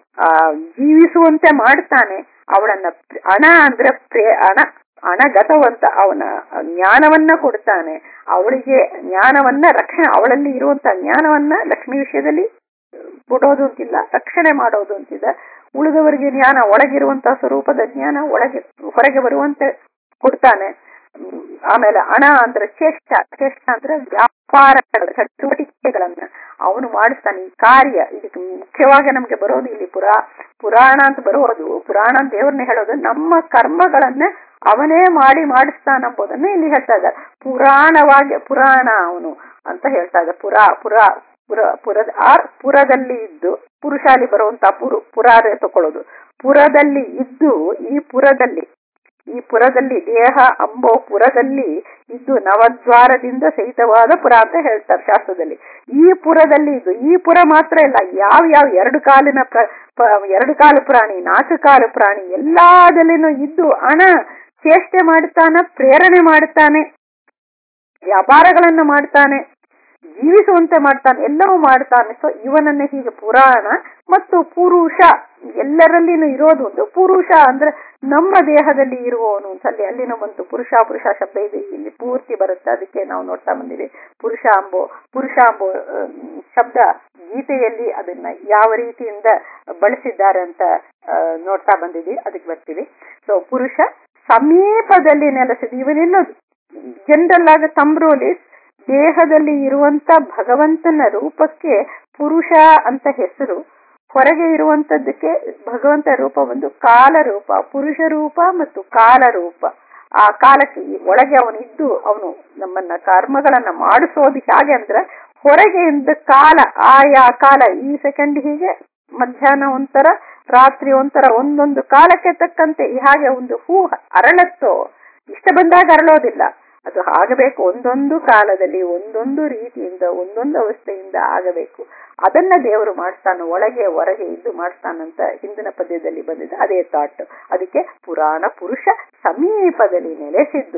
[SPEAKER 1] ಜೀವಿಸುವಂತೆ ಮಾಡ್ತಾನೆ ಅವಳನ್ನ ಹಣ ಅಂದ್ರೆ ಪ್ರೇ ಹಣ ಹಣಗತವಂತ ಅವನ ಜ್ಞಾನವನ್ನ ಕೊಡ್ತಾನೆ ಅವಳಿಗೆ ಜ್ಞಾನವನ್ನ ರಕ್ಷಣೆ ಅವಳಲ್ಲಿ ಇರುವಂತ ಜ್ಞಾನವನ್ನ ಲಕ್ಷ್ಮಿ ವಿಷಯದಲ್ಲಿ ಬಿಡೋದು ಅಂತಿಲ್ಲ ರಕ್ಷಣೆ ಮಾಡೋದು ಅಂತಿದೆ ಉಳಿದವರಿಗೆ ಜ್ಞಾನ ಒಳಗಿರುವಂತಹ ಸ್ವರೂಪದ ಜ್ಞಾನ ಒಳಗೆ ಹೊರಗೆ ಬರುವಂತೆ ಕೊಡ್ತಾನೆ ಆಮೇಲೆ ಹಣ ಅಂದ್ರೆ ಚೇಷ್ಟ ಚೇಷ್ಟ ಅಂದ್ರೆ ವ್ಯಾಪಾರ ಚಟುವಟಿಕೆಗಳನ್ನ ಅವನು ಮಾಡಿಸ್ತಾನೆ ಈ ಕಾರ್ಯ ಇದಕ್ಕೆ ಮುಖ್ಯವಾಗಿ ನಮ್ಗೆ ಬರೋದು ಇಲ್ಲಿ ಪುರಾ ಪುರಾಣ ಅಂತ ಬರೋದು ಪುರಾಣ ಅಂತ ದೇವ್ರನ್ನ ಹೇಳೋದು ನಮ್ಮ ಕರ್ಮಗಳನ್ನ ಅವನೇ ಮಾಡಿ ಮಾಡಿಸ್ತಾನಂಬುದನ್ನ ಇಲ್ಲಿ ಹೇಳ್ತಾ ಇದ್ದಾರೆ ಪುರಾಣವಾಗಿ ಪುರಾಣ ಅವನು ಅಂತ ಹೇಳ್ತಾ ಇದ್ದ ಪುರಾ ಪುರಾ ಪುರ ಪುರದ ಆರ್ ಪುರದಲ್ಲಿ ಇದ್ದು ಪುರುಷಾಲಿ ಬರುವಂತ ಪುರು ಪುರಾರೆ ತಕೊಳ್ಳೋದು ಪುರದಲ್ಲಿ ಇದ್ದು ಈ ಪುರದಲ್ಲಿ ಈ ಪುರದಲ್ಲಿ ದೇಹ ಅಂಬೋ ಪುರದಲ್ಲಿ ಇದ್ದು ನವದ್ವಾರದಿಂದ ಸಹಿತವಾದ ಪುರ ಅಂತ ಹೇಳ್ತಾರೆ ಶಾಸ್ತ್ರದಲ್ಲಿ ಈ ಪುರದಲ್ಲಿ ಇದ್ದು ಈ ಪುರ ಮಾತ್ರ ಇಲ್ಲ ಯಾವ ಯಾವ ಎರಡು ಕಾಲಿನ ಪ್ರ- ಪ- ಎರಡು ಕಾಲು ಪ್ರಾಣಿ ನಾಲ್ಕು ಕಾಲು ಪ್ರಾಣಿ ಎಲ್ಲದಲ್ಲಿನೂ ಇದ್ದು ಹಣ ಚೇಷ್ಟೆ ಮಾಡ್ತಾನೆ ಪ್ರೇರಣೆ ಮಾಡ್ತಾನೆ ವ್ಯಾಪಾರಗಳನ್ನ ಮಾಡ್ತಾನೆ ಜೀವಿಸುವಂತೆ ಮಾಡ್ತಾನೆ ಎಲ್ಲವೂ ಮಾಡ್ತಾನೆ ಸೊ ಇವನನ್ನ ಹೀಗೆ ಪುರಾಣ ಮತ್ತು ಪುರುಷ ಎಲ್ಲರಲ್ಲಿನೂ ಇರೋದು ಒಂದು ಪುರುಷ ಅಂದ್ರೆ ನಮ್ಮ ದೇಹದಲ್ಲಿ ಇರುವವನು ಅಲ್ಲಿ ಅಲ್ಲಿನ ಬಂತು ಪುರುಷ ಪುರುಷ ಶಬ್ದ ಇದೆ ಇಲ್ಲಿ ಪೂರ್ತಿ ಬರುತ್ತೆ ಅದಕ್ಕೆ ನಾವು ನೋಡ್ತಾ ಬಂದಿವಿ ಪುರುಷ ಅಂಬೋ ಪುರುಷ ಅಂಬೋ ಅಹ್, ಶಬ್ದ ಗೀತೆಯಲ್ಲಿ ಅದನ್ನ ಯಾವ ರೀತಿಯಿಂದ ಬಳಸಿದ್ದಾರೆ ಅಂತ ಅಹ್, ನೋಡ್ತಾ ಬಂದಿದ್ವಿ ಅದಕ್ಕೆ ಬರ್ತೀವಿ ಸೊ ಪುರುಷ ಸಮೀಪದಲ್ಲಿ ನೆಲೆಸಿದ ಇವನೆಲ್ಲೋ ಜನರಲ್ ಆಗ ತಂಬ್ರೋಲಿಸ್ ದೇಹದಲ್ಲಿ ಇರುವಂತ ಭಗವಂತನ ರೂಪಕ್ಕೆ ಪುರುಷ ಅಂತ ಹೆಸರು ಹೊರಗೆ ಇರುವಂತದ್ದಕ್ಕೆ ಭಗವಂತ ರೂಪ ಒಂದು ಕಾಲ ರೂಪ ಪುರುಷ ರೂಪ ಮತ್ತು ಕಾಲ ರೂಪ ಆ ಕಾಲಕ್ಕೆ ಈ ಒಳಗೆ ಅವನಿದ್ದು ಅವನು ನಮ್ಮನ್ನ ಕರ್ಮಗಳನ್ನ ಮಾಡಿಸೋದು ಹೇಗೆ ಅಂದ್ರೆ ಹೊರಗೆ ಇದ್ದ ಕಾಲ ಆಯಾ ಕಾಲ ಈ ಸೆಕೆಂಡ್ ಹೀಗೆ ಮಧ್ಯಾಹ್ನ ಒಂಥರ ರಾತ್ರಿ ಒಂಥರ ಒಂದೊಂದು ಕಾಲಕ್ಕೆ ತಕ್ಕಂತೆ ಹಾಗೆ ಒಂದು ಹೂ ಅರಳತ್ತೋ ಇಷ್ಟ ಬಂದಾಗ ಅರಳೋದಿಲ್ಲ ಅದು ಆಗಬೇಕು ಒಂದೊಂದು ಕಾಲದಲ್ಲಿ ಒಂದೊಂದು ರೀತಿಯಿಂದ ಒಂದೊಂದು ಅವಸ್ಥೆಯಿಂದ ಆಗಬೇಕು ಅದನ್ನ ದೇವರು ಮಾಡ್ತಾನೆ ಒಳಗೆ ಹೊರಗೆ ಇದ್ದು ಮಾಡ್ತಾನಂತ ಹಿಂದಿನ ಪದ್ಯದಲ್ಲಿ ಬಂದಿದೆ ಅದೇ ಥಾಟ್ ಅದಕ್ಕೆ ಪುರಾಣ ಪುರುಷ ಸಮೀಪದಲ್ಲಿ ನೆಲೆಸಿದ್ದು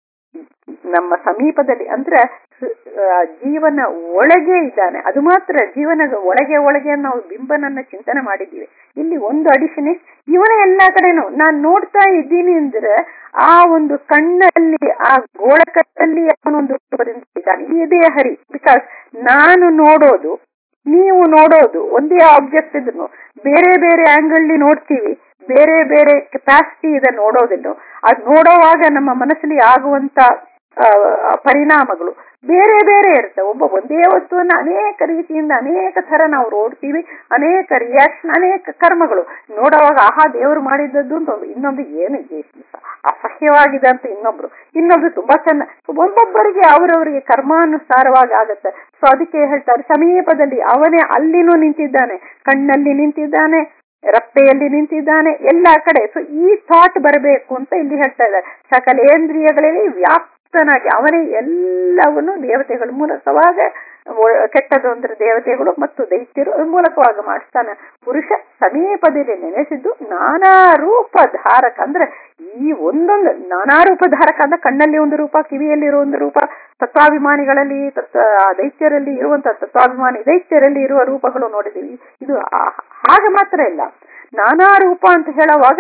[SPEAKER 1] ನಮ್ಮ ಸಮೀಪದಲ್ಲಿ ಅಂದ್ರೆ ಆ, ಜೀವನ ಒಳಗೆ ಇದ್ದಾನೆ ಅದು ಮಾತ್ರ ಜೀವನ ಒಳಗೆ ಒಳಗೆ ನಾವು ಬಿಂಬನನ್ನ ಚಿಂತನೆ ಮಾಡಿದ್ದೀವಿ ಇಲ್ಲಿ ಒಂದು ಅಡಿಷನ್ ಇವನ ಎಲ್ಲಾ ಕಡೆನೂ ನಾನ್ ನೋಡ್ತಾ ಇದ್ದೀನಿ ಅಂದ್ರೆ ಆ ಒಂದು ಕಣ್ಣಲ್ಲಿ ಆ ಗೋಳಕದಲ್ಲಿ ಅವನೊಂದು ರೂಪದಿಂದ ಇದ್ದಾನೆ ಇದೇ ಹರಿ ಬಿಕಾಸ್ ನಾನು ನೋಡೋದು ನೀವು ನೋಡೋದು ಒಂದೇ ಆಬ್ಜೆಕ್ಟ್ ಇದನ್ನು ಬೇರೆ ಬೇರೆ ಆಂಗಲ್ ನೋಡ್ತೀವಿ ಬೇರೆ ಬೇರೆ ಕೆಪಾಸಿಟಿ ಇದೆ ನೋಡೋದಿಲ್ಲ ಅದು ನೋಡೋವಾಗ ನಮ್ಮ ಮನಸ್ಸಲ್ಲಿ ಆಗುವಂತ ಆ, ಪರಿಣಾಮಗಳು ಬೇರೆ ಬೇರೆ ಇರ್ತವೆ ಒಬ್ಬ ಒಂದೇ ವಸ್ತುವನ್ನ ಅನೇಕ ರೀತಿಯಿಂದ ಅನೇಕ ತರ ನಾವು ನೋಡ್ತೀವಿ ಅನೇಕ ರಿಯಾಕ್ಷನ್ ಅನೇಕ ಕರ್ಮಗಳು ನೋಡುವಾಗ ಆಹಾ ದೇವರು ಮಾಡಿದ್ದದ್ದು ಅಂತ ಒಂದು ಇನ್ನೊಂದು ಏನು ಇದೆ ಅಸಹ್ಯವಾಗಿದೆ ಅಂತ ಇನ್ನೊಬ್ರು ಇನ್ನೊಬ್ರು ತುಂಬಾ ಚೆನ್ನ ಒಬ್ಬೊಬ್ಬರಿಗೆ ಅವರವರಿಗೆ ಕರ್ಮಾನುಸಾರವಾಗಿ ಆಗತ್ತೆ ಸೊ ಅದಕ್ಕೆ ಹೇಳ್ತಾರೆ ಸಮೀಪದಲ್ಲಿ ಅವನೇ ಅಲ್ಲಿನೂ ನಿಂತಿದ್ದಾನೆ ಕಣ್ಣಲ್ಲಿ ನಿಂತಿದ್ದಾನೆ ರಪ್ಪೆಯಲ್ಲಿ ನಿಂತಿದ್ದಾನೆ ಎಲ್ಲಾ ಕಡೆ ಸೊ ಈ ಥಾಟ್ ಬರಬೇಕು ಅಂತ ಇಲ್ಲಿ ಹೇಳ್ತಾ ಇದ್ದಾರೆ ಸಕಲೇಂದ್ರಿಯಗಳಲ್ಲಿ ವ್ಯಾಪ್ತನಾಗಿ ಅವನೇ ಎಲ್ಲವನ್ನು ದೇವತೆಗಳ ಮೂಲಕವಾಗ ಒ- ಕೆಟ್ಟದು ಅಂದ್ರೆ ದೇವತೆಗಳು ಮತ್ತು ದೈತ್ಯರು ಅದ್ರ ಮೂಲಕವಾಗಿ ಮಾಡಿಸ್ತಾನೆ ಪುರುಷ ಸಮೀಪದಲ್ಲಿ ನೆನೆಸಿದ್ದು ನಾನಾ ರೂಪ ಧಾರಕ ಅಂದ್ರೆ ಈ ಒಂದೊಂದು ನಾನಾ ರೂಪ ಧಾರಕ ಅಂದ್ರೆ ಕಣ್ಣಲ್ಲಿ ಒಂದು ರೂಪ ಕಿವಿಯಲ್ಲಿ ಇರುವ ಒಂದು ರೂಪ ತತ್ವಾಭಿಮಾನಿಗಳಲ್ಲಿ ತತ್ವ ಆ ದೈತ್ಯರಲ್ಲಿ ಇರುವಂತ ತತ್ವಾಭಿಮಾನಿ ದೈತ್ಯರಲ್ಲಿ ಇರುವ ರೂಪಗಳು ನೋಡಿದೀವಿ ಇದು ಆ- ಹಾಗೆ ಮಾತ್ರ ಇಲ್ಲ ನಾನಾ ರೂಪ ಅಂತ ಹೇಳುವಾಗ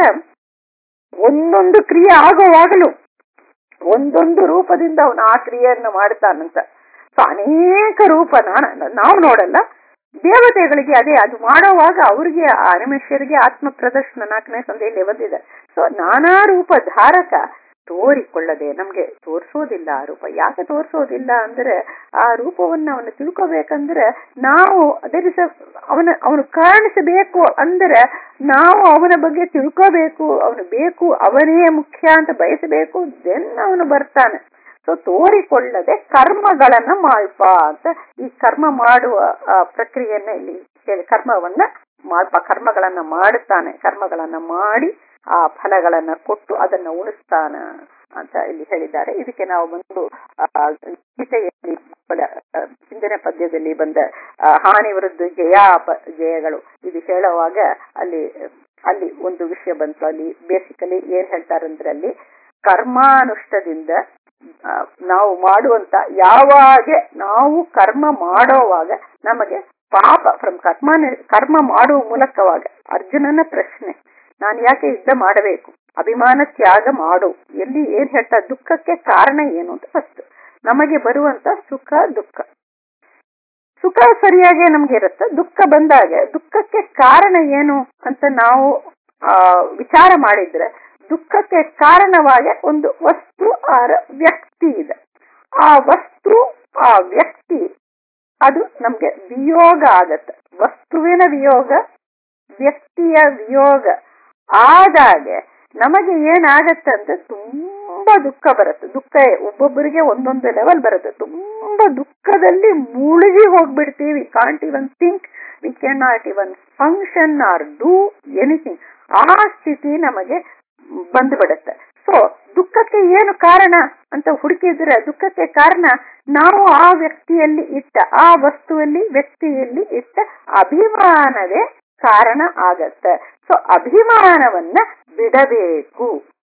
[SPEAKER 1] ಒಂದೊಂದು ಕ್ರಿಯೆ ಆಗುವಾಗಲೂ ಒಂದೊಂದು ರೂಪದಿಂದ ಅವನು ಆ ಕ್ರಿಯೆಯನ್ನು ಮಾಡ್ತಾನಂತ ಸೊ ಅನೇಕ ರೂಪ ನಾನ ನಾವು ನೋಡಲ್ಲ ದೇವತೆಗಳಿಗೆ ಅದೇ ಅದು ಮಾಡುವಾಗ ಅವ್ರಿಗೆ ಆ ಅನಿಮೇಶ್ವರಿಗೆ ಆತ್ಮ ಪ್ರದರ್ಶನ ನಾಲ್ಕನೇ ಸಂಧಿಯಲ್ಲಿ ಬಂದಿದೆ ಸೊ ನಾನಾ ರೂಪ ಧಾರಕ ತೋರಿಕೊಳ್ಳದೆ ನಮ್ಗೆ ತೋರಿಸೋದಿಲ್ಲ ಆ ರೂಪ ಯಾಕೆ ತೋರಿಸೋದಿಲ್ಲ ಅಂದ್ರೆ ಆ ರೂಪವನ್ನ ಅವನು ತಿಳ್ಕೋಬೇಕಂದ್ರೆ ನಾವು ದರ್ ಇಸ್ ಅವನ ಅವನು ಕಾಣಿಸಬೇಕು ಅಂದ್ರೆ ನಾವು ಅವನ ಬಗ್ಗೆ ತಿಳ್ಕೋಬೇಕು ಅವನು ಬೇಕು ಅವನೇ ಮುಖ್ಯ ಅಂತ ಬಯಸಬೇಕು ದೆನ್ ಅವನು ಬರ್ತಾನೆ ಸೊ ತೋರಿಕೊಳ್ಳದೆ ಕರ್ಮಗಳನ್ನ ಮಾಡ್ಪ ಅಂತ ಈ ಕರ್ಮ ಮಾಡುವ ಆ, ಪ್ರಕ್ರಿಯೆಯನ್ನ ಇಲ್ಲಿ ಹೇಳಿ ಕರ್ಮವನ್ನ ಮಾಡ್ಪ ಕರ್ಮಗಳನ್ನ ಮಾಡುತ್ತಾನೆ ಕರ್ಮಗಳನ್ನ ಮಾಡಿ ಆ ಫಲಗಳನ್ನ ಕೊಟ್ಟು ಅದನ್ನ ಉಣಿಸ್ತಾನ ಅಂತ ಇಲ್ಲಿ ಹೇಳಿದ್ದಾರೆ ಇದಕ್ಕೆ ನಾವು ಒಂದು ಆ, ಗೀತೆಯಲ್ಲಿ ಪದ- ಆ, ಹಿಂದಿನ ಪದ್ಯದಲ್ಲಿ ಬಂದ ಆ, ಹಾನಿ ವಿರುದ್ಧ ಜಯ ಪ- ಜಯಗಳು ಇದು ಹೇಳುವಾಗ ಅಲ್ಲಿ ಅಲ್ಲಿ ಒಂದು ವಿಷಯ ಬಂತು ಅಲ್ಲಿ ಬೇಸಿಕಲಿ ಏನ್ ಹೇಳ್ತಾರಂದ್ರೆ ಅಲ್ಲಿ ಕರ್ಮಾನುಷ್ಠದಿಂದ ಆ, ನಾವು ಮಾಡುವಂತ ಯಾವಾಗ ನಾವು ಕರ್ಮ ಮಾಡೋವಾಗ ನಮಗೆ ಪಾಪ ಫ್ರಮ್ ಕರ್ಮ ಕರ್ಮ ಮಾಡುವ ಮೂಲಕವಾಗ ಅರ್ಜುನನ ಪ್ರಶ್ನೆ ನಾನು ಯಾಕೆ ಯುದ್ಧ ಮಾಡಬೇಕು ಅಭಿಮಾನ ತ್ಯಾಗ ಮಾಡು ಎಲ್ಲಿ ಏನ್ ಹೇಳ್ತಾ ದುಃಖಕ್ಕೆ ಕಾರಣ ಏನು ಅಂತ ಫಸ್ಟ್ ನಮಗೆ ಬರುವಂತ ಸುಖ ದುಃಖ ಸುಖ ಸರಿಯಾಗಿ ನಮ್ಗೆ ಇರುತ್ತೆ ದುಃಖ ಬಂದಾಗ ದುಃಖಕ್ಕೆ ಕಾರಣ ಏನು ಅಂತ ನಾವು ಆ ವಿಚಾರ ಮಾಡಿದ್ರೆ ದುಃಖಕ್ಕೆ ಕಾರಣವಾಗಿ ಒಂದು ವಸ್ತು ಆರ ವ್ಯಕ್ತಿ ಇದೆ ಆ ವಸ್ತು ಆ ವ್ಯಕ್ತಿ ಅದು ನಮ್ಗೆ ವಿಯೋಗ ಆಗತ್ತೆ ವಸ್ತುವಿನ ವಿಯೋಗ ವ್ಯಕ್ತಿಯ ವಿಯೋಗ ಆದಾಗ ನಮಗೆ ಏನಾಗತ್ತೆ ಅಂದ್ರೆ ತುಂಬಾ ದುಃಖ ಬರುತ್ತೆ ದುಃಖ ಒಬ್ಬೊಬ್ಬರಿಗೆ ಒಂದೊಂದು ಲೆವೆಲ್ ಬರುತ್ತೆ ತುಂಬಾ ದುಃಖದಲ್ಲಿ ಮುಳುಗಿ ಹೋಗ್ಬಿಡ್ತೀವಿ can't even think we can not even function or do anything ಆ ಸ್ಥಿತಿ ನಮಗೆ ಬಂದ್ಬಿಡುತ್ತೆ ಸೊ ದುಃಖಕ್ಕೆ ಏನು ಕಾರಣ ಅಂತ ಹುಡುಕಿದ್ರೆ ದುಃಖಕ್ಕೆ ಕಾರಣ ನಾವು ಆ ವ್ಯಕ್ತಿಯಲ್ಲಿ ಇಟ್ಟ ಆ ವಸ್ತುವಲ್ಲಿ ವ್ಯಕ್ತಿಯಲ್ಲಿ ಇಟ್ಟ ಅಭಿಮಾನವೇ ಕಾರಣ ಆಗತ್ತೆ ಸೊ ಅಭಿಮಾನವನ್ನ ಬಿಡಬೇಕು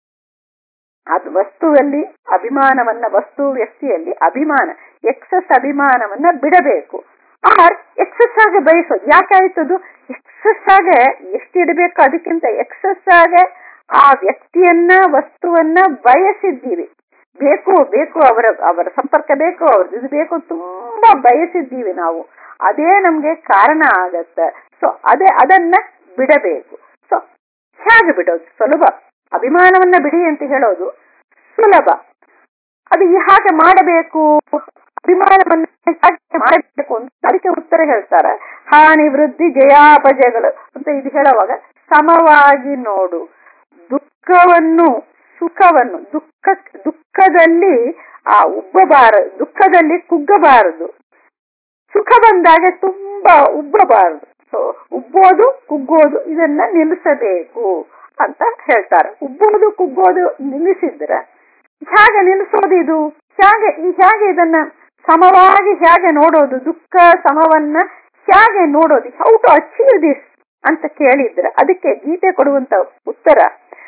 [SPEAKER 1] ಅದು ವಸ್ತುವಲ್ಲಿ ಅಭಿಮಾನವನ್ನ ವಸ್ತು ವ್ಯಕ್ತಿಯಲ್ಲಿ ಅಭಿಮಾನ ಎಕ್ಸಸ್ ಅಭಿಮಾನವನ್ನ ಬಿಡಬೇಕು ಆರ್ ಎಕ್ಸಸ್ ಆಗಿ ಬಯಸೋದು ಯಾಕಾಯ್ತದು ಎಕ್ಸಸ್ ಆಗಿ ಎಷ್ಟಿಡಬೇಕು ಅದಕ್ಕಿಂತ ಎಕ್ಸಸ್ ಆಗಿ ಆ ವ್ಯಕ್ತಿಯನ್ನ ವಸ್ತುವನ್ನ ಬಯಸಿದ್ದೀವಿ ಬೇಕು ಬೇಕು ಅವರ ಅವರ ಸಂಪರ್ಕ ಬೇಕು ಅವ್ರದ್ದು ಇದು ಬೇಕು ತುಂಬಾ ಬಯಸಿದ್ದೀವಿ ನಾವು ಅದೇ ನಮ್ಗೆ ಕಾರಣ ಆಗತ್ತೆ ಸೊ ಅದೇ ಅದನ್ನ ಬಿಡಬೇಕು ಸೊ ಹೇಗೆ ಬಿಡೋದು ಸುಲಭ ಅಭಿಮಾನವನ್ನ ಬಿಡಿ ಅಂತ ಹೇಳೋದು ಸುಲಭ ಅದು ಹಾಗೆ ಮಾಡಬೇಕು ಅಭಿಮಾನವನ್ನ ಹೇಗೆ ಮಾಡಬೇಕು ಅಂತ ಅದಕ್ಕೆ ಉತ್ತರ ಹೇಳ್ತಾರೆ ಹಾನಿ ವೃದ್ಧಿ ಜಯಾಪಜಯಗಳು ಅಂತ ಇದು ಹೇಳುವಾಗ ಸಮವಾಗಿ ನೋಡು ದುಃಖವನ್ನು ಸುಖವನ್ನು ದುಃಖ ದುಃಖದಲ್ಲಿ ಆ ಉಬ್ಬಬಾರದು ದುಃಖದಲ್ಲಿ ಕುಗ್ಗಬಾರದು ಸುಖ ಬಂದಾಗ ತುಂಬಾ ಉಬ್ಬಬಾರದು ಸೊ ಉಬ್ಬೋದು ಕುಗ್ಗೋದು ಇದನ್ನ ನಿಲ್ಲಿಸಬೇಕು ಅಂತ ಹೇಳ್ತಾರೆ ಉಬ್ಬೋದು ಕುಗ್ಗೋದು ನಿಲ್ಲಿಸಿದ್ರೆ ಹೇಗೆ ನಿಲ್ಲಿಸೋದು ಇದು ಹೇಗೆ ಹೇಗೆ ಇದನ್ನ ಸಮವಾಗಿ ಹೇಗೆ ನೋಡೋದು ದುಃಖ ಸಮವನ್ನ ಹೇಗೆ ನೋಡೋದು ಹೌ ಟು ಅಚೀವ್ ದಿಸ್ ಅಂತ ಕೇಳಿದ್ರೆ ಅದಕ್ಕೆ ಗೀತೆ ಕೊಡುವಂತ ಉತ್ತರ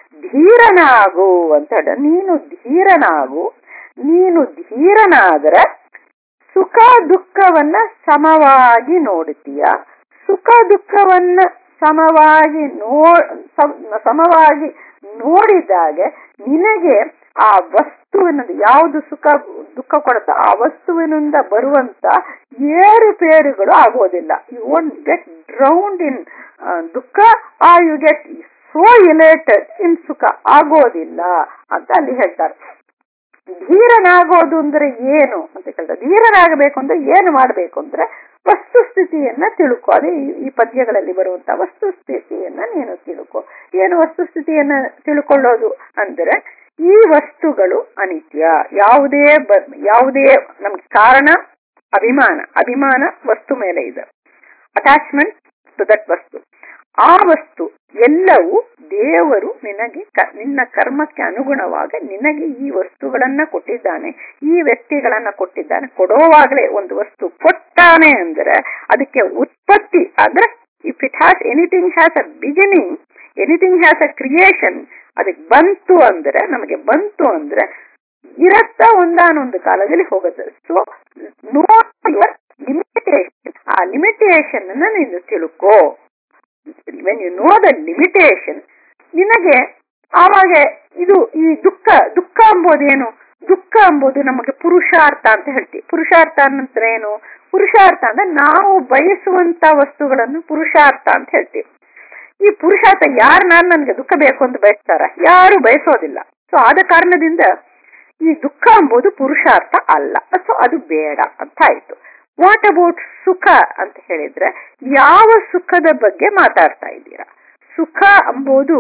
[SPEAKER 1] ಧೀರನಾಗು ಅಂತ ಹೇಳ ನೀನು ಧೀರನಾಗು ನೀನು ಧೀರನಾದ್ರೆ ಸುಖ ದುಃಖವನ್ನ ಸಮವಾಗಿ ನೋಡುತ್ತೀಯ ಸುಖ ದುಃಖವನ್ನ ಸಮವಾಗಿ ನೋ ಸಮವಾಗಿ ನೋಡಿದಾಗ ನಿನಗೆ ಆ ವಸ್ತುವಿನದು ಯಾವುದು ಸುಖ ದುಃಖ ಕೊಡುತ್ತ ಆ ವಸ್ತುವಿನಿಂದ ಬರುವಂತ ಏರುಪೇರುಗಳು ಆಗೋದಿಲ್ಲ you won't get drowned in ದುಃಖ or you get so elated in ಸುಖ ಆಗೋದಿಲ್ಲ ಅಂತ ಅಲ್ಲಿ ಹೇಳ್ತಾರೆ ಧೀರನಾಗೋದು ಅಂದ್ರೆ ಏನು ಅಂತ ಕೇಳ್ತಾರೆ ಧೀರನಾಗಬೇಕು ಅಂದ್ರೆ ಏನು ಮಾಡಬೇಕು ಅಂದ್ರೆ ವಸ್ತುಸ್ಥಿತಿಯನ್ನ ತಿಳ್ಕೊ ಅದೇ ಈ ಪದ್ಯಗಳಲ್ಲಿ ಬರುವಂತ ವಸ್ತುಸ್ಥಿತಿಯನ್ನ ನೀನು ತಿಳ್ಕೊ ಏನು ವಸ್ತುಸ್ಥಿತಿಯನ್ನ ತಿಳ್ಕೊಳ್ಳೋದು ಅಂದ್ರೆ ಈ ವಸ್ತುಗಳು ಅನಿತ್ಯ ಯಾವುದೇ ಯಾವುದೇ ನಮ್ಗೆ ಕಾರಣ ಅಭಿಮಾನ ಅಭಿಮಾನ ವಸ್ತು ಮೇಲೆ ಇದೆ ಅಟ್ಯಾಚ್ಮೆಂಟ್ ಟು ದಟ್ ವಸ್ತು ಆ ವಸ್ತು ಎಲ್ಲವೂ ದೇವರು ನಿನಗೆ ನಿನ್ನ ಕರ್ಮಕ್ಕೆ ಅನುಗುಣವಾಗಿ ನಿನಗೆ ಈ ವಸ್ತುಗಳನ್ನ ಕೊಟ್ಟಿದ್ದಾನೆ ಈ ವ್ಯಕ್ತಿಗಳನ್ನ ಕೊಟ್ಟಿದ್ದಾನೆ ಕೊಡೋವಾಗಲೇ ಒಂದು ವಸ್ತು ಕೊಟ್ಟಾನೆ ಅಂದ್ರೆ ಅದಕ್ಕೆ ಉತ್ಪತ್ತಿ ಅಂದ್ರೆ if it has anything has a beginning anything has a creation ಅದಕ್ಕೆ ಬಂತು ಅಂದ್ರೆ ನಮಗೆ ಬಂತು ಅಂದ್ರೆ ಇರತ್ತ ಒಂದಾನೊಂದು ಕಾಲದಲ್ಲಿ ಹೋಗುತ್ತೆ ಸೊ ನೋ ಯುವರ್ ಲಿಮಿಟೇಷನ್ ಆ ಲಿಮಿಟೇಷನ್ ಅನ್ನ ನೀನು ತಿಳ್ಕೋ when you know the limitation ನಿನಗೆ ಆವಾಗ ಇದು ಈ ದುಃಖ ದುಃಖ ಎಂಬುದೇನು ದುಃಖ ಎಂಬುದು ನಮಗೆ ಪುರುಷಾರ್ಥ ಅಂತ ಹೇಳ್ತೀವಿ ಪುರುಷಾರ್ಥ ಅನ್ನಂತರ ಏನು ಪುರುಷಾರ್ಥ ಅಂದ್ರೆ ನಾವು ಬಯಸುವಂತ ವಸ್ತುಗಳನ್ನು ಪುರುಷಾರ್ಥ ಅಂತ ಹೇಳ್ತೀವಿ ಈ ಪುರುಷಾರ್ಥ ಯಾರನ್ನ ನನ್ಗೆ ದುಃಖ ಬೇಕು ಅಂತ ಬಯಸ್ತಾರ ಯಾರು ಬಯಸೋದಿಲ್ಲ ಸೊ ಆದ ಕಾರಣದಿಂದ ಈ ದುಃಖ ಎಂಬುದು ಪುರುಷಾರ್ಥ ಅಲ್ಲ ಸೊ ಅದು ಬೇಡ ಅಂತ ಆಯ್ತು ವಾಟ್ ಅಬೌಟ್ ಸುಖ ಅಂತ ಹೇಳಿದ್ರೆ ಯಾವ ಸುಖದ ಬಗ್ಗೆ ಮಾತಾಡ್ತಾ ಇದ್ದೀರಾ ಸುಖ ಎಂಬುದು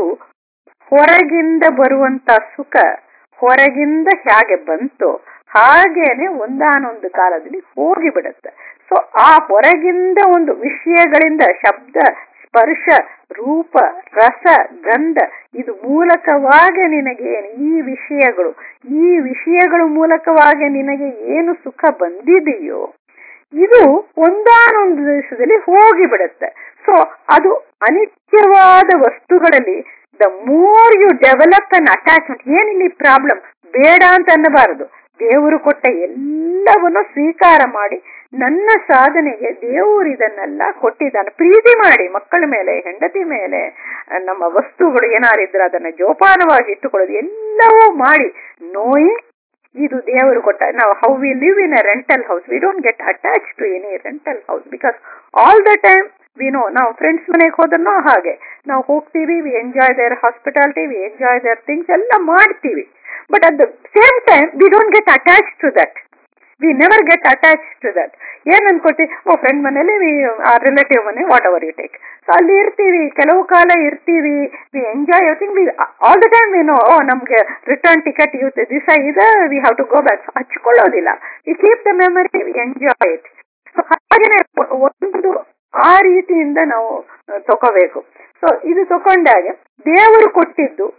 [SPEAKER 1] ಹೊರಗಿಂದ ಬರುವಂತ ಸುಖ ಹೊರಗಿಂದ ಹೇಗೆ ಬಂತು ಹಾಗೇನೆ ಒಂದಾನೊಂದು ಕಾಲದಲ್ಲಿ ಹೋಗಿಬಿಡುತ್ತೆ ಸೊ ಆ ಹೊರಗಿಂದ ಒಂದು ವಿಷಯಗಳಿಂದ ಶಬ್ದ ಸ್ಪರ್ಶ ರೂಪ ರಸ ಗಂಧ ಇದು ಮೂಲಕವಾಗಿ ನಿನಗೆ ಈ ವಿಷಯಗಳು ಈ ವಿಷಯಗಳ ಮೂಲಕವಾಗಿ ನಿನಗೆ ಏನು ಸುಖ ಬಂದಿದೆಯೋ ಇದು ಒಂದಾನೊಂದು ದಿವಸದಲ್ಲಿ ಹೋಗಿಬಿಡುತ್ತೆ ಸೊ ಅದು ಅನಿತ್ಯವಾದ ವಸ್ತುಗಳಲ್ಲಿ the more you develop an attachment ಏನಿಲ್ಲಿ ಪ್ರಾಬ್ಲಮ್ ಬೇಡ ಅಂತ ಅನ್ನಬಾರದು ದೇವರು ಕೊಟ್ಟ ಎಲ್ಲವನ್ನು ಸ್ವೀಕಾರ ಮಾಡಿ ನನ್ನ ಸಾಧನೆಗೆ ದೇವರು ಇದನ್ನೆಲ್ಲ ಕೊಟ್ಟಿದ್ದಾನೆ ಪ್ರೀತಿ ಮಾಡಿ ಮಕ್ಕಳ ಮೇಲೆ ಹೆಂಡತಿ ಮೇಲೆ ನಮ್ಮ ವಸ್ತುಗಳು ಏನಾರಿದ್ರೆ ಅದನ್ನ ಜೋಪಾನವಾಗಿ ಇಟ್ಟುಕೊಳ್ಳೋದು ಎಲ್ಲವೂ ಮಾಡಿ ನೋಯಿ ಇದು ದೇವರು ಕೊಟ್ಟ ನಾವು how we live in a rental house we don't get attach to any rental house because all the time we know ನಾವು ಫ್ರೆಂಡ್ಸ್ ಮನೆಗೆ ಹೋದ್ರೂ ಹಾಗೆ ನಾವು ಹೋಗ್ತೀವಿ we enjoy their hospitality we enjoy their things ಎಲ್ಲ ಮಾಡ್ತೀವಿ but at the same time we don't get attach to that
[SPEAKER 2] we never get attach to that ಏನ್ ಅನ್ಕೊಳ್ತೀವಿ ಓ ಫ್ರೆಂಡ್ ಮನೇಲಿ ರಿಲೇಟಿವ್ ಮನೆ whatever you take so ಅಲ್ಲಿ ಇರ್ತೀವಿ ಕೆಲವು ಕಾಲ ಇರ್ತೀವಿ we enjoy everything we all the time ಏನೋ ನಮ್ಗೆ ರಿಟರ್ನ್ ಟಿಕೆಟ್ ಇವತ್ತು ದಿವಸ ಇದೆ we have to go back ಹಚ್ಕೊಳ್ಳೋದಿಲ್ಲ we keep the memory we enjoy it ಹಾಗೇನೆ ಒಂದು ಆ ರೀತಿಯಿಂದ ನಾವು ತಗೋಬೇಕು ಸೊ ಇದು ತಕೊಂಡಾಗ ದೇವರು ಕೊಟ್ಟಿದ್ದು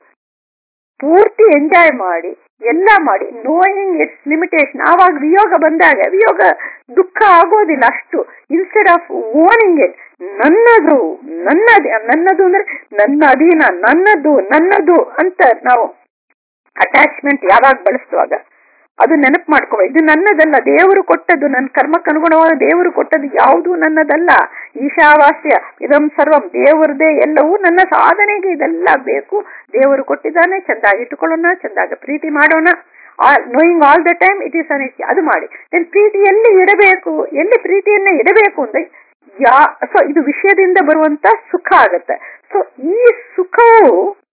[SPEAKER 2] ಪೂರ್ತಿ ಎಂಜಾಯ್ ಮಾಡಿ ಎಲ್ಲ ಮಾಡಿ ನೋಯಿಂಗ್ ಇಟ್ಸ್ ಲಿಮಿಟೇಷನ್ ಆವಾಗ ವಿಯೋಗ ಬಂದಾಗ ವಿಯೋಗ ದುಃಖ ಆಗೋದಿಲ್ಲ ಅಷ್ಟು ಇನ್ಸ್ಟೆಡ್ ಆಫ್ ಓನಿಂಗ್ ಇಟ್ ನನ್ನದು ನನ್ನದು ನನ್ನದು ಅಂದ್ರೆ ನನ್ನ ಅಧೀನ ನನ್ನದು ನನ್ನದು ಅಂತ ನಾವು ಅಟ್ಯಾಚ್ಮೆಂಟ್ ಯಾವಾಗ ಬಳಸುವಾಗ ಅದು ನೆನಪು ಮಾಡ್ಕೋಬೇಕು ಇದು ನನ್ನದಲ್ಲ ದೇವರು ಕೊಟ್ಟದ್ದು ನನ್ನ ಕರ್ಮಕ್ಕೆ ಅನುಗುಣವಾದ ದೇವರು ಕೊಟ್ಟದ್ದು ಯಾವುದೂ ನನ್ನದಲ್ಲ ಈಶಾವಾಸ್ಯ ಇದಂ ಸರ್ವಂ ದೇವರದೇ ಎಲ್ಲವೂ ನನ್ನ ಸಾಧನೆಗೆ ಇದೆಲ್ಲ ಬೇಕು ದೇವರು ಕೊಟ್ಟಿದ್ದಾನೆ ಚೆಂದಾಗಿ ಇಟ್ಟುಕೊಳ್ಳೋಣ ಚೆಂದಾಗಿ ಪ್ರೀತಿ ಮಾಡೋಣ knowing all the time it is ಅನಿತ್ಯ ಅದು ಮಾಡಿ ದೆನ್ ಪ್ರೀತಿ ಎಲ್ಲಿ ಇಡಬೇಕು ಎಲ್ಲಿ ಪ್ರೀತಿಯನ್ನ ಇಡಬೇಕು ಅಂದ್ರೆ ಯಾ ಸೊ ಇದು ವಿಷಯದಿಂದ ಬರುವಂತ ಸುಖ ಆಗತ್ತೆ ಸೊ ಈ ಸುಖವು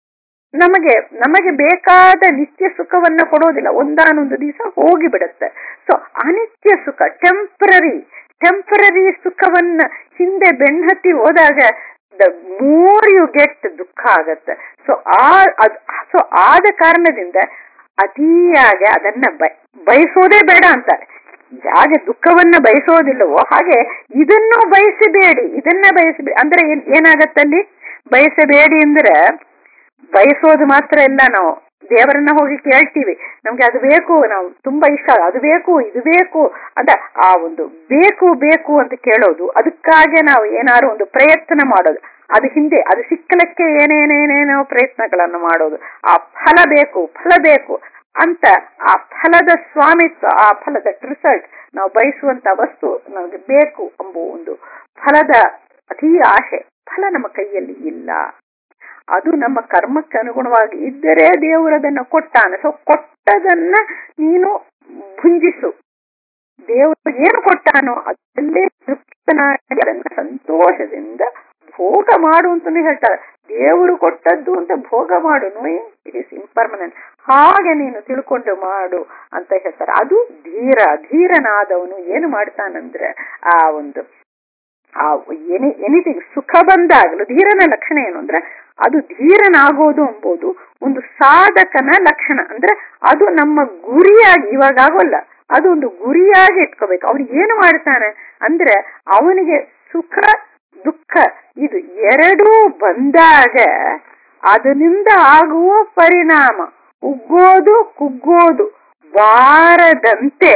[SPEAKER 2] ನಮಗೆ ನಮಗೆ ಬೇಕಾದ ನಿತ್ಯ ಸುಖವನ್ನ ಕೊಡೋದಿಲ್ಲ ಒಂದಾನೊಂದು ದಿವಸ ಹೋಗಿ ಬಿಡುತ್ತೆ ಸೊ ಅನಿತ್ಯ ಸುಖ ಟೆಂಪರರಿ ಟೆಂಪರರಿ ಸುಖವನ್ನ ಹಿಂದೆ ಬೆನ್ನತ್ತಿ ಹೋದಾಗ ದ ಮೋರ್ ಯು ಗೆಟ್ ದುಃಖ ಆಗತ್ತೆ ಸೊ ಆ ಸೊ ಆದ ಕಾರಣದಿಂದ ಅತಿಯಾಗಿ ಅದನ್ನ ಬಯಸೋದೇ ಬೇಡ ಅಂತಾರೆ ಹಾಗೆ ದುಃಖವನ್ನ ಬಯಸೋದಿಲ್ಲವೋ ಹಾಗೆ ಇದನ್ನು ಬಯಸಬೇಡಿ ಇದನ್ನ ಬಯಸಬೇಡಿ ಅಂದ್ರೆ ಏನಾಗತ್ತಲ್ಲಿ ಬಯಸಬೇಡಿ ಅಂದ್ರೆ ಬಯಸೋದು ಮಾತ್ರ ಇಲ್ಲ ನಾವು ದೇವರನ್ನ ಹೋಗಿ ಕೇಳ್ತೀವಿ ನಮ್ಗೆ ಅದು ಬೇಕು ನಾವು ತುಂಬಾ ಇಷ್ಟ ಅದು ಬೇಕು ಇದು ಬೇಕು ಅಂತ ಆ ಒಂದು ಬೇಕು ಬೇಕು ಅಂತ ಕೇಳೋದು ಅದಕ್ಕಾಗೆ ನಾವು ಏನಾದ್ರು ಒಂದು ಪ್ರಯತ್ನ ಮಾಡೋದು ಅದು ಹಿಂದೆ ಅದು ಸಿಕ್ಕಲಕ್ಕೆ ಏನೇನೇನೇನೋ ಪ್ರಯತ್ನಗಳನ್ನು ಮಾಡೋದು ಆ ಫಲ ಬೇಕು ಫಲ ಬೇಕು ಅಂತ ಆ ಫಲದ ಸ್ವಾಮಿತ್ವ ಆ ಫಲದ ರಿಸಲ್ಟ್ ನಾವು ಬಯಸುವಂತ ವಸ್ತು ನಮಗೆ ಬೇಕು ಎಂಬ ಒಂದು ಫಲದ ಅತಿ ಆಶೆ ಫಲ ನಮ್ಮ ಕೈಯಲ್ಲಿ ಇಲ್ಲ ಅದು ನಮ್ಮ ಕರ್ಮಕ್ಕೆ ಅನುಗುಣವಾಗಿ ಇದ್ದರೆ ದೇವರು ಅದನ್ನ ಕೊಟ್ಟಾನೆ ಸೊ ಕೊಟ್ಟದನ್ನ ನೀನು ಭುಂಜಿಸು ದೇವರು ಏನು ಕೊಟ್ಟಾನೋ ಅದಲ್ಲೇ ತೃಪ್ತನಾಗಿ ಅದನ್ನ ಸಂತೋಷದಿಂದ ಭೋಗ ಮಾಡು ಅಂತಾನೆ ಹೇಳ್ತಾರೆ ದೇವರು ಕೊಟ್ಟದ್ದು ಅಂತ ಭೋಗ ಮಾಡು ನೋಯಿಂಗ್ ಇಟ್ ಇಸ್ ಇಂಪರ್ಮನೆಂಟ್ ಹಾಗೆ ನೀನು ತಿಳ್ಕೊಂಡು ಮಾಡು ಅಂತ ಹೇಳ್ತಾರೆ ಅದು ಧೀರ ಧೀರನಾದವನು ಏನು ಮಾಡ್ತಾನಂದ್ರೆ ಆ ಒಂದು ಆ ಎನಿ ಎನಿಥಿಂಗ್ ಸುಖ ಬಂದಾಗಲು ಧೀರನ ಲಕ್ಷಣ ಏನು ಅಂದ್ರೆ ಅದು ಧೀರನಾಗೋದು ಎಂಬುದು ಒಂದು ಸಾಧಕನ ಲಕ್ಷಣ ಅಂದ್ರೆ ಅದು ನಮ್ಮ ಗುರಿಯಾಗಿ ಇವಾಗ ಆಗೋಲ್ಲ ಅದು ಒಂದು ಗುರಿಯಾಗಿ ಇಟ್ಕೋಬೇಕು ಅವನು ಏನು ಮಾಡ್ತಾನೆ ಅಂದ್ರೆ ಅವನಿಗೆ ಸುಖ ದುಃಖ ಇದು ಎರಡೂ ಬಂದಾಗ ಅದರಿಂದ ಆಗುವ ಪರಿಣಾಮ ಉಗ್ಗೋದು ಕುಗ್ಗೋದು ಬಾರದಂತೆ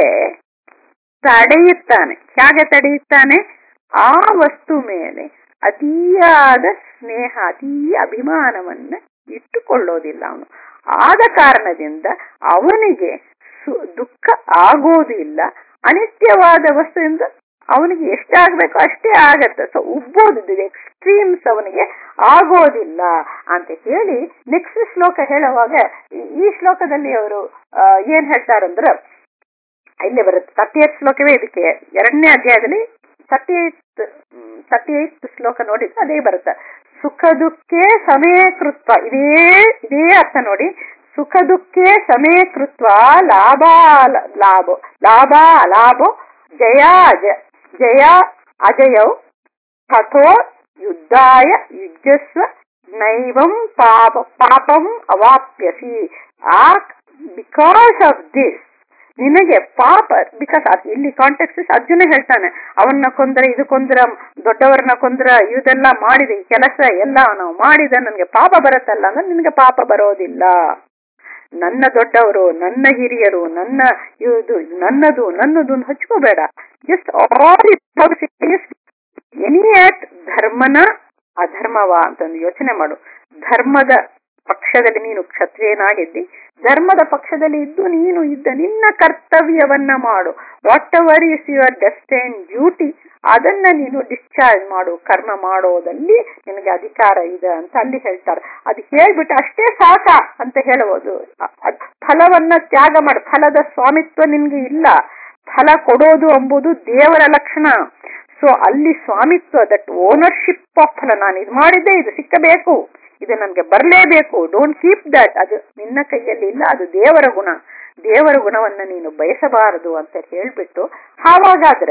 [SPEAKER 2] ತಡೆಯುತ್ತಾನೆ ಹೇಗೆ ತಡೆಯುತ್ತಾನೆ ಆ ವಸ್ತು ಮೇಲೆ ಅತಿಯಾದ ಸ್ನೇಹ ಅತೀ ಅಭಿಮಾನವನ್ನ ಇಟ್ಟುಕೊಳ್ಳೋದಿಲ್ಲ ಅವನು ಆದ ಕಾರಣದಿಂದ ಅವನಿಗೆ ದುಃಖ ಆಗೋದಿಲ್ಲ ಅನಿತ್ಯವಾದ ವಸ್ತುವಿಂದ ಅವನಿಗೆ ಎಷ್ಟಾಗಬೇಕು ಅಷ್ಟೇ ಆಗತ್ತೆ ಸೊ ಉಬ್ಬೋದು ಎಕ್ಸ್ಟ್ರೀಮ್ಸ್ ಅವನಿಗೆ ಆಗೋದಿಲ್ಲ ಅಂತ ಹೇಳಿ ನೆಕ್ಸ್ಟ್ ಶ್ಲೋಕ ಹೇಳುವಾಗ ಈ ಶ್ಲೋಕದಲ್ಲಿ ಅವರು ಏನ್ ಹೇಳ್ತಾರಂದ್ರ ಇಲ್ಲಿ ಬರುತ್ತೆ ತರ್ಟಿ ಏತ್ ಶ್ಲೋಕವೇ ಇದಕ್ಕೆ ಎರಡನೇ ಅಧ್ಯಾಯದಲ್ಲಿ ತರ್ಟಿ ಏತ್ ತರ್ಟಿ ಏತ್ ಶ್ಲೋಕ ನೋಡಿದ್ರೆ ಅದೇ ಬರುತ್ತೆ ಸುಖ ದುಃಖೇ ಸಮಯಕೃತ್ವ ಇದೇ ಇದೇ ಅರ್ಥ ನೋಡಿ ಸುಖ ದುಃಖೇ ಸಮಯಕೃತ್ವ ಲಾಭ ಲಾಭ ಲಾಭ ಲಾಭೋ ಜಯ ಜಯ ಅಜಯೌ ತಥೋ ಯುದ್ಧಾಯ ಯುಜಸ್ವ ನೈವಂ ಪಾಪ ಪಾಪಂ ಅವಾಪ್ಯಸಿ ಆ ಬಿಕಾಸ್ ಆಫ್ ದಿಸ್ ನಿನಗೆ ಪಾಪ ಬಿಕಾಸ್ ಇಲ್ಲಿ ಕಾಂಟೆಕ್ಸ್ ಅರ್ಜುನ ಹೇಳ್ತಾನೆ ಅವನ್ನ ಕೊಂದ್ರ ಇದು ಕೊಂದ್ರ ದೊಡ್ಡವರನ್ನ ಕೊಂದ್ರ ಇದೆಲ್ಲ ಮಾಡಿದೆ ಈ ಕೆಲಸ ಎಲ್ಲ ನಾವು ಮಾಡಿದ ನನಗೆ ಪಾಪ ಬರುತ್ತಲ್ಲ ಅಂದ್ರೆ ನಿನಗೆ ಪಾಪ ಬರೋದಿಲ್ಲ ನನ್ನ ದೊಡ್ಡವರು ನನ್ನ ಹಿರಿಯರು ನನ್ನ ಇದು ನನ್ನದು ನನ್ನದು ಅಂತ ಹಚ್ಕೋಬೇಡ ಜಸ್ಟ್ ಆಲ್ ಎನಿ ಆಕ್ಟ್ ಧರ್ಮನ ಅಧರ್ಮವ ಅಂತಂದು ಯೋಚನೆ ಮಾಡು ಧರ್ಮದ ಪಕ್ಷದಲ್ಲಿ ನೀನು ಕ್ಷತ್ರಿಯನಾಗಿದ್ದಿ ಧರ್ಮದ ಪಕ್ಷದಲ್ಲಿ ಇದ್ದು ನೀನು ಇದ್ದ ನಿನ್ನ ಕರ್ತವ್ಯವನ್ನ ಮಾಡು whatever is your destine duty ಅದನ್ನ ನೀನು ಡಿಸ್ಚಾರ್ಜ್ ಮಾಡು ಕರ್ಮ ಮಾಡೋದಲ್ಲಿ ನಿನಗೆ ಅಧಿಕಾರ ಇದೆ ಅಂತ ಅಲ್ಲಿ ಹೇಳ್ತಾರೆ ಅದು ಹೇಳ್ಬಿಟ್ಟು ಅಷ್ಟೇ ಸಾಕ ಅಂತ ಹೇಳಬಹುದು ಫಲವನ್ನ ತ್ಯಾಗ ಮಾಡು ಫಲದ ಸ್ವಾಮಿತ್ವ ನಿನ್ಗೆ ಇಲ್ಲ ಫಲ ಕೊಡೋದು ಎಂಬುದು ದೇವರ ಲಕ್ಷಣ ಸೊ ಅಲ್ಲಿ ಸ್ವಾಮಿತ್ವ ದಟ್ ಓನರ್ಶಿಪ್ ಆಫ್ ಫಲ ನಾನು ಇದು ಮಾಡಿದ್ದೆ ಇದು ಸಿಕ್ಕಬೇಕು ಇದು ನನ್ಗೆ ಬರಲೇಬೇಕು ಡೋಂಟ್ ಕೀಪ್ ದಟ್ ಅದು ನಿನ್ನ ಕೈಯಲ್ಲಿ ಇಲ್ಲ ಅದು ದೇವರ ಗುಣ ದೇವರ ಗುಣವನ್ನ ನೀನು ಬಯಸಬಾರದು ಅಂತ ಹೇಳ್ಬಿಟ್ಟು ಆವಾಗಾದ್ರೆ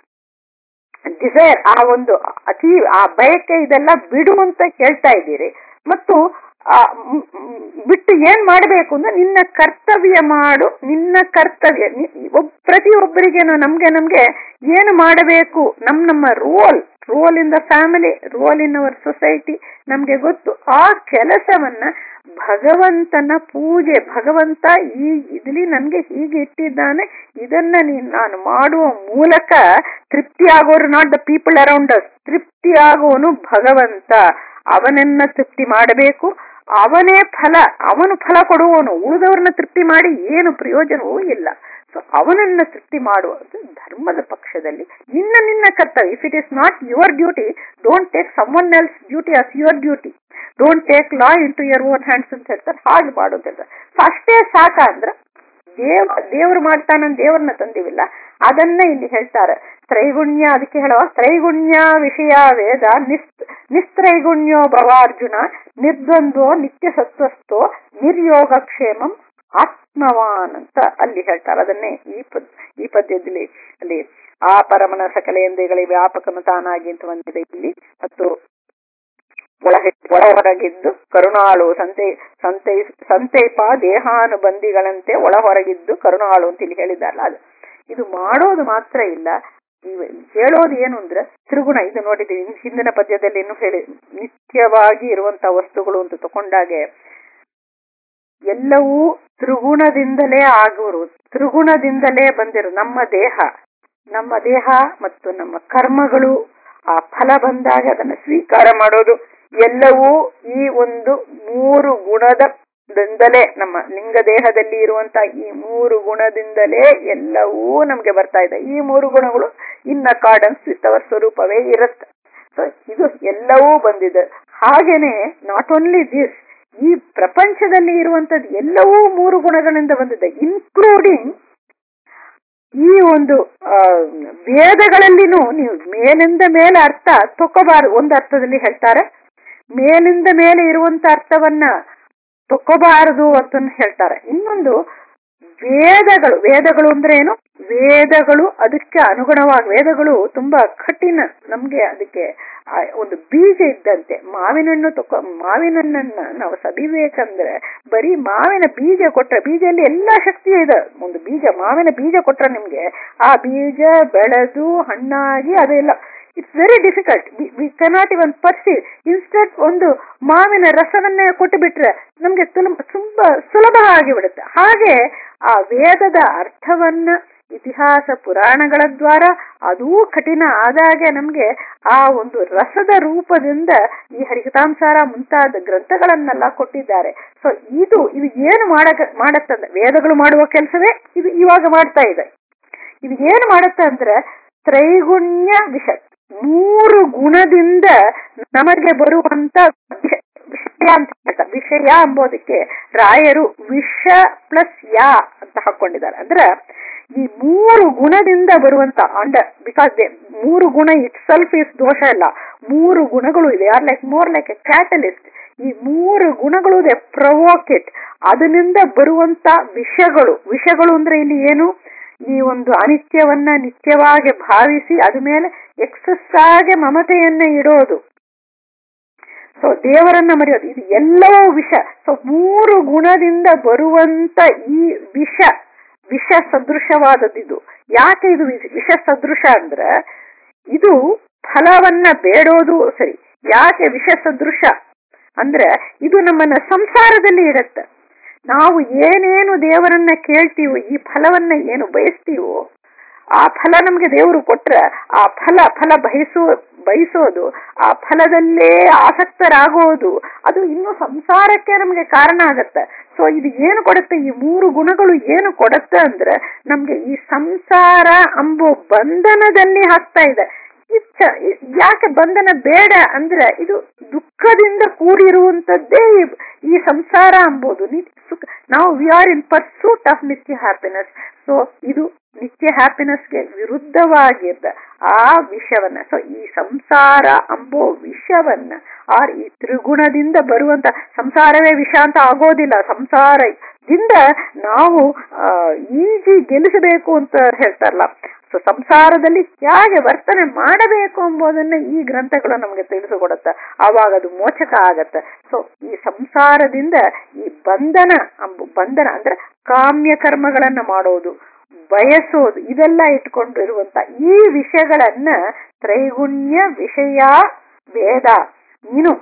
[SPEAKER 2] ಡಿಸೈರ್ ಆ ಒಂದು ಅತಿ ಆ ಬಯಕೆ ಇದೆಲ್ಲ ಬಿಡು ಅಂತ ಹೇಳ್ತಾ ಇದ್ದೀರಿ ಮತ್ತು ಆ, ಮ್, ಮ್, ಬಿಟ್ಟು ಏನ್ ಮಾಡಬೇಕು ಅಂದ್ರೆ ನಿನ್ನ ಕರ್ತವ್ಯ ಮಾಡು ನಿನ್ನ ಕರ್ತವ್ಯ ನಿ- ಒಬ್- ಪ್ರತಿಯೊಬ್ಬರಿಗೇನು ನಮ್ಗೆ ನಮ್ಗೆ ಏನು ಮಾಡಬೇಕು ನಮ್ ನಮ್ಮ role role in the family role in our society ನಮ್ಗೆ ಗೊತ್ತು ಆ ಕೆಲಸವನ್ನ ಭಗವಂತನ ಪೂಜೆ ಭಗವಂತ ಈ ಇದ್ಲಿ ನನ್ಗೆ ಹೀಗೆ ಇಟ್ಟಿದ್ದಾನೆ ಇದನ್ನ ನೀನ್ ನಾನು ಮಾಡುವ ಮೂಲಕ ತೃಪ್ತಿ ಆಗೋರು not the people around us ತೃಪ್ತಿ ಆಗೋನು ಭಗವಂತ ಅವನನ್ನ ತೃಪ್ತಿ ಮಾಡಬೇಕು ಅವನೇ ಫಲ ಅವನು ಫಲ ಕೊಡುವವನು ಉಳಿದವ್ರನ್ನ ತೃಪ್ತಿ ಮಾಡಿ ಏನು ಪ್ರಯೋಜನವೂ ಇಲ್ಲ ಸೊ ಅವನನ್ನ ತೃಪ್ತಿ ಮಾಡುವುದು ಧರ್ಮದ ಪಕ್ಷದಲ್ಲಿ ನಿನ್ನ ನಿನ್ನ ಕರ್ತವ್ಯ if it is not your duty don't take someone else duty as your duty don't take law into your own hands ಅಂತ ಹೇಳ್ತಾರೆ ಹಾಗೆ ಮಾಡು ಅಂತ ಹೇಳ್ತಾರೆ ಸೊ ಅಷ್ಟೇ ಸಾಕ ಅಂದ್ರ ದೇವ ದೇವ್ರು ಮಾಡ್ತಾನಂತ ದೇವ್ರನ್ನ ತಂದಿವಿಲ್ಲ ಅದನ್ನ ಇಲ್ಲಿ ಹೇಳ್ತಾರೆ ತ್ರೈಗುಣ್ಯ ಅದಕ್ಕೆ ಹೇಳುವ ತ್ರೈಗುಣ್ಯ ವಿಷಯ ವೇದ ನಿಸ್ ನಿಸ್ತ್ರೈಗುಣ್ಯೋ ಭವಾರ್ಜುನ ನಿರ್ದ್ವಂದ್ವೋ ನಿತ್ಯ ಸತ್ವಸ್ಥೋ ನಿರ್ಯೋಗಕ್ಷೇಮಂ ಆತ್ಮವಾನ್ ಅಂತ ಅಲ್ಲಿ ಹೇಳ್ತಾರೆ ಅದನ್ನೇ ಈ ಪದ್ ಈ ಪದ್ಯದಲ್ಲಿ ಅಲ್ಲಿ ಆ ಪರಮನ ಸಕಲೇಂದ್ರಿಯಗಳಿಗೆ ವ್ಯಾಪಕನು ತಾನಾಗಿ ಅಂತ ಬಂದಿದೆ ಇಲ್ಲಿ ಮತ್ತು ಒಳಗೆ ಒಳ ಹೊರಗಿದ್ದು ಕರುಣಾಳು ಸಂತೆ ಸಂತೈ ಸಂತೈಪ ದೇಹಾನುಬಂಧಿಗಳಂತೆ ಒಳ ಹೊರಗಿದ್ದು ಕರುಣಾಳು ಅಂತ ಇಲ್ಲಿ ಹೇಳಿದಾರಲ್ಲ ಅದು ಇದು ಮಾಡೋದು ಮಾತ್ರ ಇಲ್ಲ ಇವ- ಹೇಳೋದು ಏನು ಅಂದ್ರೆ ತ್ರಿಗುಣ ಇದು ನೋಡಿದೀವಿ ಹಿಂದಿನ ಪದ್ಯದಲ್ಲಿ ಇನ್ನು ಹೇಳಿ ನಿತ್ಯವಾಗಿ ಇರುವಂತ ವಸ್ತುಗಳು ಅಂತ ತಕೊಂಡಾಗೆ ಎಲ್ಲವೂ ತ್ರಿಗುಣದಿಂದಲೇ ಆಗುವರು ತ್ರಿಗುಣದಿಂದಲೇ ಬಂದಿರು ನಮ್ಮ ದೇಹ ನಮ್ಮ ದೇಹ ಮತ್ತು ನಮ್ಮ ಕರ್ಮಗಳು ಆ ಫಲ ಬಂದಾಗ ಅದನ್ನು ಸ್ವೀಕಾರ ಮಾಡೋದು ಎಲ್ಲವೂ ಈ ಒಂದು ಮೂರು ಗುಣದ ದಿಂದಲೇ ನಮ್ಮ ಲಿಂಗ ದೇಹದಲ್ಲಿ ಇರುವಂತ ಈ ಮೂರು ಗುಣದಿಂದಲೇ ಎಲ್ಲವೂ ನಮ್ಗೆ ಬರ್ತಾ ಇದೆ ಈ ಮೂರು ಗುಣಗಳು ಇನ್ ಅಕಾರ್ಡೆನ್ಸ್ ವಿತ್ ಅವರ್ ಸ್ವರೂಪವೇ ಇರುತ್ತೆ ಸೊ ಇದು ಎಲ್ಲವೂ ಬಂದಿದೆ ಹಾಗೇನೆ ನಾಟ್ ಓನ್ಲಿ ದಿಸ್ ಈ ಪ್ರಪಂಚದಲ್ಲಿ ಇರುವಂತದ್ದು ಎಲ್ಲವೂ ಮೂರು ಗುಣಗಳಿಂದ ಬಂದಿದೆ ಇನ್ಕ್ಲೂಡಿಂಗ್ ಈ ಒಂದು ಆ, ವೇದಗಳಲ್ಲಿನೂ ನೀವು ಮೇಲಿಂದ ಮೇಲೆ ಅರ್ಥ ತಕೋಬಾರದು ಒಂದು ಅರ್ಥದಲ್ಲಿ ಹೇಳ್ತಾರೆ ಮೇಲಿಂದ ಮೇಲೆ ಇರುವಂತ ಅರ್ಥವನ್ನ ತಕೋಬಾರದು ಅಂತ ಹೇಳ್ತಾರೆ ಇನ್ನೊಂದು ವೇದಗಳು ವೇದಗಳು ಅಂದ್ರೆ ಏನು ವೇದಗಳು ಅದಕ್ಕೆ ಅನುಗುಣವಾಗಿ ವೇದಗಳು ತುಂಬಾ ಕಠಿಣ ನಮ್ಗೆ ಅದಕ್ಕೆ ಆ ಒಂದು ಬೀಜ ಇದ್ದಂತೆ ಮಾವಿನಣ್ಣು ತಕೊ ಮಾವಿನಣ್ಣನ್ನ ನಾವು ಸಬಿಬೇಕಂದ್ರೆ ಬರೀ ಮಾವಿನ ಬೀಜ ಕೊಟ್ರೆ ಬೀಜದಲ್ಲಿ ಎಲ್ಲಾ ಶಕ್ತಿ ಇದೆ ಒಂದು ಬೀಜ ಮಾವಿನ ಬೀಜ ಕೊಟ್ರೆ ನಿಮ್ಗೆ ಆ ಬೀಜ ಬೆಳೆದು ಹಣ್ಣಾಗಿ ಅದೆಲ್ಲ it's very difficult we cannot even perceive instant ಒಂದು ಮಾವಿನ ರಸವನ್ನೇ ಕೊಟ್ಟು ಬಿಟ್ರೆ ನಮ್ಗೆ ತುಲ- ತುಂಬಾ ಸುಲಭ ಆಗಿಬಿಡುತ್ತೆ ಹಾಗೆ ಆ ವೇದದ ಅರ್ಥವನ್ನ ಇತಿಹಾಸ ಪುರಾಣಗಳ ದ್ವಾರ ಅದೂ ಕಠಿಣ ಆದಾಗೆ ನಮ್ಗೆ ಆ ಒಂದು ರಸದ ರೂಪದಿಂದ ಈ ಹರಿಕತಾಂಸಾರ ಮುಂತಾದ ಗ್ರಂಥಗಳನ್ನೆಲ್ಲ ಕೊಟ್ಟಿದ್ದಾರೆ ಸೊ ಇದು ಇದು ಏನು ಮಾಡಕ ಮಾಡತ್ತಂದ್ರೆ ವೇದಗಳು ಮಾಡುವ ಕೆಲಸವೇ ಇದು ಇವಾಗ ಮಾಡ್ತಾ ಇದೆ ಇದು ಏನು ಮಾಡುತ್ತೆ ಅಂದ್ರೆ ತ್ರೈಗುಣ್ಯ ವಿಷ ಮೂರು ಗುಣದಿಂದ ನಮಗೆ ಬರುವಂತ ವಿಷ- ವಿಷಯ ಅಂತ ಹೇಳ್ತಾರೆ ವಿಷಯ ಎಂಬುದಕ್ಕೆ ರಾಯರು ವಿಷ ಪ್ಲಸ್ ಯಾ ಅಂತ ಹಾಕೊಂಡಿದ್ದಾರೆ ಅಂದ್ರೆ ಈ ಮೂರು ಗುಣದಿಂದ ಬರುವಂತ ಅಂಡ ಬಿಕಾಸ್ ಮೂರು ಗುಣ ಇಟ್ ಸೆಲ್ಫ್ ಇಸ್ ದೋಷ ಇಲ್ಲ ಮೂರು ಗುಣಗಳು ಇದೆ or like more like a catalyst ಈ ಮೂರು ಗುಣಗಳು ದೆ ಪ್ರವೋಕೆಟ್ ಅದರಿಂದ ಬರುವಂತ ವಿಷಗಳು ವಿಷಗಳು ಅಂದ್ರೆ ಇಲ್ಲಿ ಏನು ಈ ಒಂದು ಅನಿತ್ಯವನ್ನ ನಿತ್ಯವಾಗಿ ಭಾವಿಸಿ ಅದ ಮೇಲೆ ಎಕ್ಸಸ್ ಆಗಿ ಮಮತೆಯನ್ನ ಇಡೋದು ಸೊ ದೇವರನ್ನ ಮರೆಯೋದು ಇದು ಎಲ್ಲವೂ ವಿಷ ಸೊ ಮೂರು ಗುಣದಿಂದ ಬರುವಂತ ಈ ವಿಷ ವಿಷ ಸದೃಶವಾದದ್ದು ಯಾಕೆ ಇದು ವಿಷ- ವಿಷ ಸದೃಶ ಅಂದ್ರೆ ಇದು ಫಲವನ್ನ ಬೇಡೋದು ಸರಿ ಯಾಕೆ ವಿಷ ಸದೃಶ ಅಂದ್ರೆ ಇದು ನಮ್ಮನ್ನ ಸಂಸಾರದಲ್ಲಿ ಇಡತ್ತೆ ನಾವು ಏನೇನು ದೇವರನ್ನ ಕೇಳ್ತೀವೋ ಈ ಫಲವನ್ನ ಏನು ಬಯಸ್ತೀವೋ ಆ ಫಲ ನಮ್ಗೆ ದೇವರು ಕೊಟ್ರೆ ಆ ಫಲ ಫಲ ಬಯಸೋ ಬಯಸೋದು ಆ ಫಲದಲ್ಲೇ ಆಸಕ್ತರಾಗೋದು ಅದು ಇನ್ನು ಸಂಸಾರಕ್ಕೆ ನಮ್ಗೆ ಕಾರಣ ಆಗತ್ತೆ ಸೊ ಇದು ಏನು ಕೊಡುತ್ತೆ ಈ ಮೂರು ಗುಣಗಳು ಏನು ಕೊಡುತ್ತೆ ಅಂದ್ರೆ ನಮ್ಗೆ ಈ ಸಂಸಾರ ಅಂಬೋ ಬಂಧನದಲ್ಲಿ ಹಾಕ್ತಾ ಇದೆ ಇಚ್ಛ ಯಾಕೆ ಬಂಧನ ಬೇಡ ಅಂದ್ರೆ ಇದು ದುಃಖದಿಂದ ಕೂಡಿರುವಂತದ್ದೇ ಈ- ಈ ಸಂಸಾರ ಅಂಬೋದು ನಿ- ಸುಖ ನಾವು we are in pursuit of ನಿತ್ಯ ಹ್ಯಾಪಿನೆಸ್ ಸೊ ಇದು ನಿತ್ಯ ಹ್ಯಾಪಿನೆಸ್ಗೆ ವಿರುದ್ಧವಾಗಿದ್ದ ಆ ವಿಷವನ್ನ ಸೊ ಈ ಸಂಸಾರ ಅಂಬೋ ವಿಷವನ್ನ ಆರ್ ಈ ತ್ರಿಗುಣದಿಂದ ಬರುವಂತ ಸಂಸಾರವೇ ವಿಷ ಅಂತ ಆಗೋದಿಲ್ಲ ಸಂಸಾರ ದಿಂದ ನಾವು ಈಜಿ ಗೆಲ್ಲಿಸಬೇಕು ಅಂತ ಹೇಳ್ತಾರಲ್ಲ ಸೊ ಸಂಸಾರದಲ್ಲಿ ಹೇಗೆ ವರ್ತನೆ ಮಾಡಬೇಕು ಎಂಬುದನ್ನ ಈ ಗ್ರಂಥಗಳು ನಮಗೆ ತಿಳಿಸಿಕೊಡುತ್ತೆ ಆವಾಗ ಅದು ಮೋಚಕ ಆಗತ್ತೆ ಸೊ ಈ ಸಂಸಾರದಿಂದ ಈ ಬಂಧನ ಅಂಬ ಬಂಧನ ಅಂದ್ರೆ ಕಾಮ್ಯ ಕರ್ಮಗಳನ್ನ ಮಾಡೋದು ಬಯಸೋದು ಇದೆಲ್ಲ ಇಟ್ಕೊಂಡು ಇರುವಂತ ಈ ವಿಷಯಗಳನ್ನ ತ್ರೈಗುಣ್ಯ ವಿಷಯ ವೇದ ನೀನು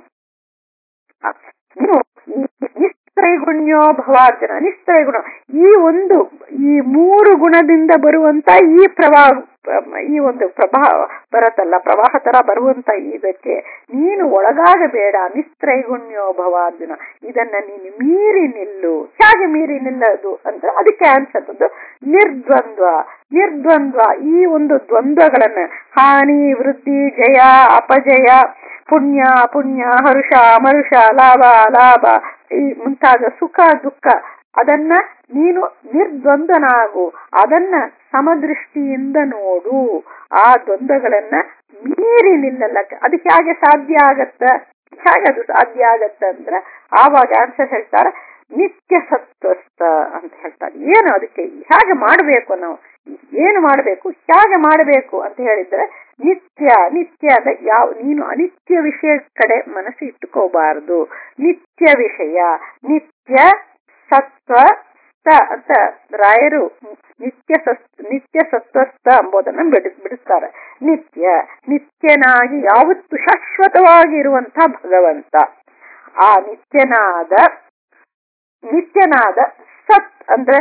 [SPEAKER 2] ನೀನು ಈ ನಿಸ್ತ್ರೈಗುಣ್ಯೋ ಭವಾರ್ಜನ ನಿಸ್ತ್ರೈಗುಣ ಈ ಒಂದು ಈ ಮೂರು ಗುಣದಿಂದ ಬರುವಂತ ಈ ಪ್ರವಾಹ ಈ ಒಂದು ಪ್ರಭಾವ ಬರತ್ತಲ್ಲ ಪ್ರವಾಹ ತರ ಬರುವಂತ ಇದಕ್ಕೆ ನೀನು ಒಳಗಾಗಬೇಡ ನಿಸ್ತ್ರೈಗುಣ್ಯೋ ಭವಾರ್ಜುನ ಇದನ್ನ ನೀನು ಮೀರಿ ನಿಲ್ಲು ಹೇಗೆ ಮೀರಿ ನಿಲ್ಲದು ಅಂದ್ರೆ ಅದಕ್ಕೆ ಅನ್ಸತ್ತದ್ದು ನಿರ್ದ್ವಂದ್ವ ನಿರ್ದ್ವಂದ್ವ ಈ ಒಂದು ದ್ವಂದ್ವಗಳನ್ನ ಹಾನಿ ವೃದ್ಧಿ ಜಯ ಅಪಜಯ ಪುಣ್ಯ ಪುಣ್ಯ ಹರುಷ ಮರುಷ ಲಾಭ ಲಾಭ ಈ ಮುಂತಾದ ಸುಖ ದುಃಖ ಅದನ್ನ ನೀನು ನಿರ್ದ್ವಂದ್ವನಾಗು ಅದನ್ನ ಸಮದೃಷ್ಟಿಯಿಂದ ನೋಡು ಆ ದ್ವಂದ್ವಗಳನ್ನ ಮೀರಿ ನಿಲ್ಲಲ್ಲ ಅದು ಹೇಗೆ ಸಾಧ್ಯ ಆಗತ್ತ ಹೇಗೆ ಅದು ಸಾಧ್ಯ ಆಗತ್ತ ಅಂದ್ರೆ ಆವಾಗ ಆನ್ಸರ್ ಹೇಳ್ತಾರೆ ನಿತ್ಯ ಸತ್ವಸ್ಥ ಅಂತ ಹೇಳ್ತಾರೆ ಏನು ಅದಕ್ಕೆ ಹೇಗೆ ಮಾಡಬೇಕು ನಾವು ಏನು ಮಾಡಬೇಕು ಹೇಗೆ ಮಾಡಬೇಕು ಅಂತ ಹೇಳಿದ್ರೆ ನಿತ್ಯ ನಿತ್ಯ ಅಂದ್ರೆ ಯಾವ ನೀನು ಅನಿತ್ಯ ವಿಷಯ ಕಡೆ ಮನಸ್ಸು ಇಟ್ಟುಕೋಬಾರದು ನಿತ್ಯ ವಿಷಯ ನಿತ್ಯ ಸತ್ವ ಅಂತ ರಾಯರು ನಿತ್ಯ ನಿತ್ಯ ಸತ್ವಸ್ಥ ಎಂಬುದನ್ನ ಬಿಡಿ ಬಿಡಿಸ್ತಾರೆ ನಿತ್ಯ ನಿತ್ಯನಾಗಿ ಯಾವತ್ತು ಶಾಶ್ವತವಾಗಿ ಇರುವಂತ ಭಗವಂತ ಆ ನಿತ್ಯನಾದ ನಿತ್ಯನಾದ ಸತ್ ಅಂದ್ರೆ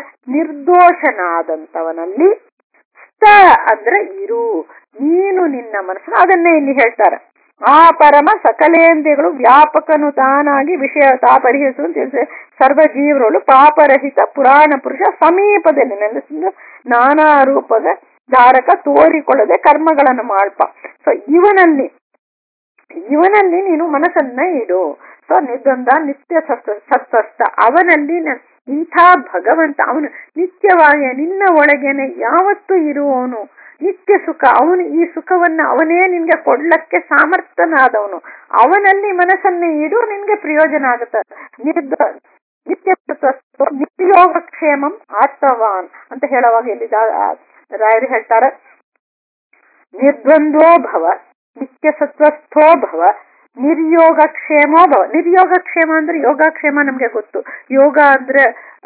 [SPEAKER 2] ನಿರ್ದೋಷನಾದಂತವನಲ್ಲಿ ಸ್ಥ ಅಂದ್ರೆ ಇರು ನೀನು ನಿನ್ನ ಮನಸ್ಸು ಅದನ್ನೇ ಇಲ್ಲಿ ಹೇಳ್ತಾರೆ ಆ ಪರಮ ಸಕಲೇಂದ್ರಿಯಗಳು ವ್ಯಾಪಕನು ತಾನಾಗಿ ವಿಷಯ ತಾ ಪರಿಹರಿಸುವ ತಿಳಿಸಿ ಸರ್ವ ಜೀವರುಗಳು ಪಾಪರಹಿತ ಪುರಾಣ ಪುರುಷ ಸಮೀಪದಲ್ಲಿ ನೆಲೆಸಿದ ನಾನಾ ರೂಪದ ಧಾರಕ ತೋರಿಕೊಳ್ಳದೆ ಕರ್ಮಗಳನ್ನು ಮಾಡ್ಪ ಸೊ ಇವನಲ್ಲಿ ಇವನಲ್ಲಿ ನೀನು ಮನಸ್ಸನ್ನ ಇಡು ಸೊ ನಿದ್ದಂದ ನಿತ್ಯ ಸತ್ವಸ್ಥ ಅವನಲ್ಲಿ ಇಂಥ ಭಗವಂತ ಅವನು ನಿತ್ಯವಾಗಿ ನಿನ್ನ ಒಳಗೇನೆ ಯಾವತ್ತೂ ಇರುವವನು ನಿತ್ಯ ಸುಖ ಅವನು ಈ ಸುಖವನ್ನ ಅವನೇ ನಿನ್ಗೆ ಕೊಡ್ಲಕ್ಕೆ ಸಾಮರ್ಥ್ಯನಾದವನು ಅವನಲ್ಲಿ ಮನಸ್ಸನ್ನ ಇಡು ನಿನ್ಗೆ ಪ್ರಯೋಜನ ಆಗುತ್ತೆ ನಿರ್ದ ನಿತ್ಯ ನಿತ್ಯೋಗಕ್ಷೇಮಂ ಆತ್ಮವಾನ್ ಅಂತ ಹೇಳುವಾಗ ಇಲ್ಲಿ ರಾಯರು ಹೇಳ್ತಾರೆ ನಿರ್ದ್ವಂದ್ವೋ ಭವ ನಿತ್ಯ ಸತ್ವಸ್ಥೋ ಭವ ನಿರ್ಯೋಗಕ್ಷೇಮೋ ಭವ ನಿರ್ಯೋಗಕ್ಷೇಮ ಅಂದ್ರೆ ಯೋಗಕ್ಷೇಮ ನಮ್ಗೆ ಗೊತ್ತು ಯೋಗ ಅಂದ್ರೆ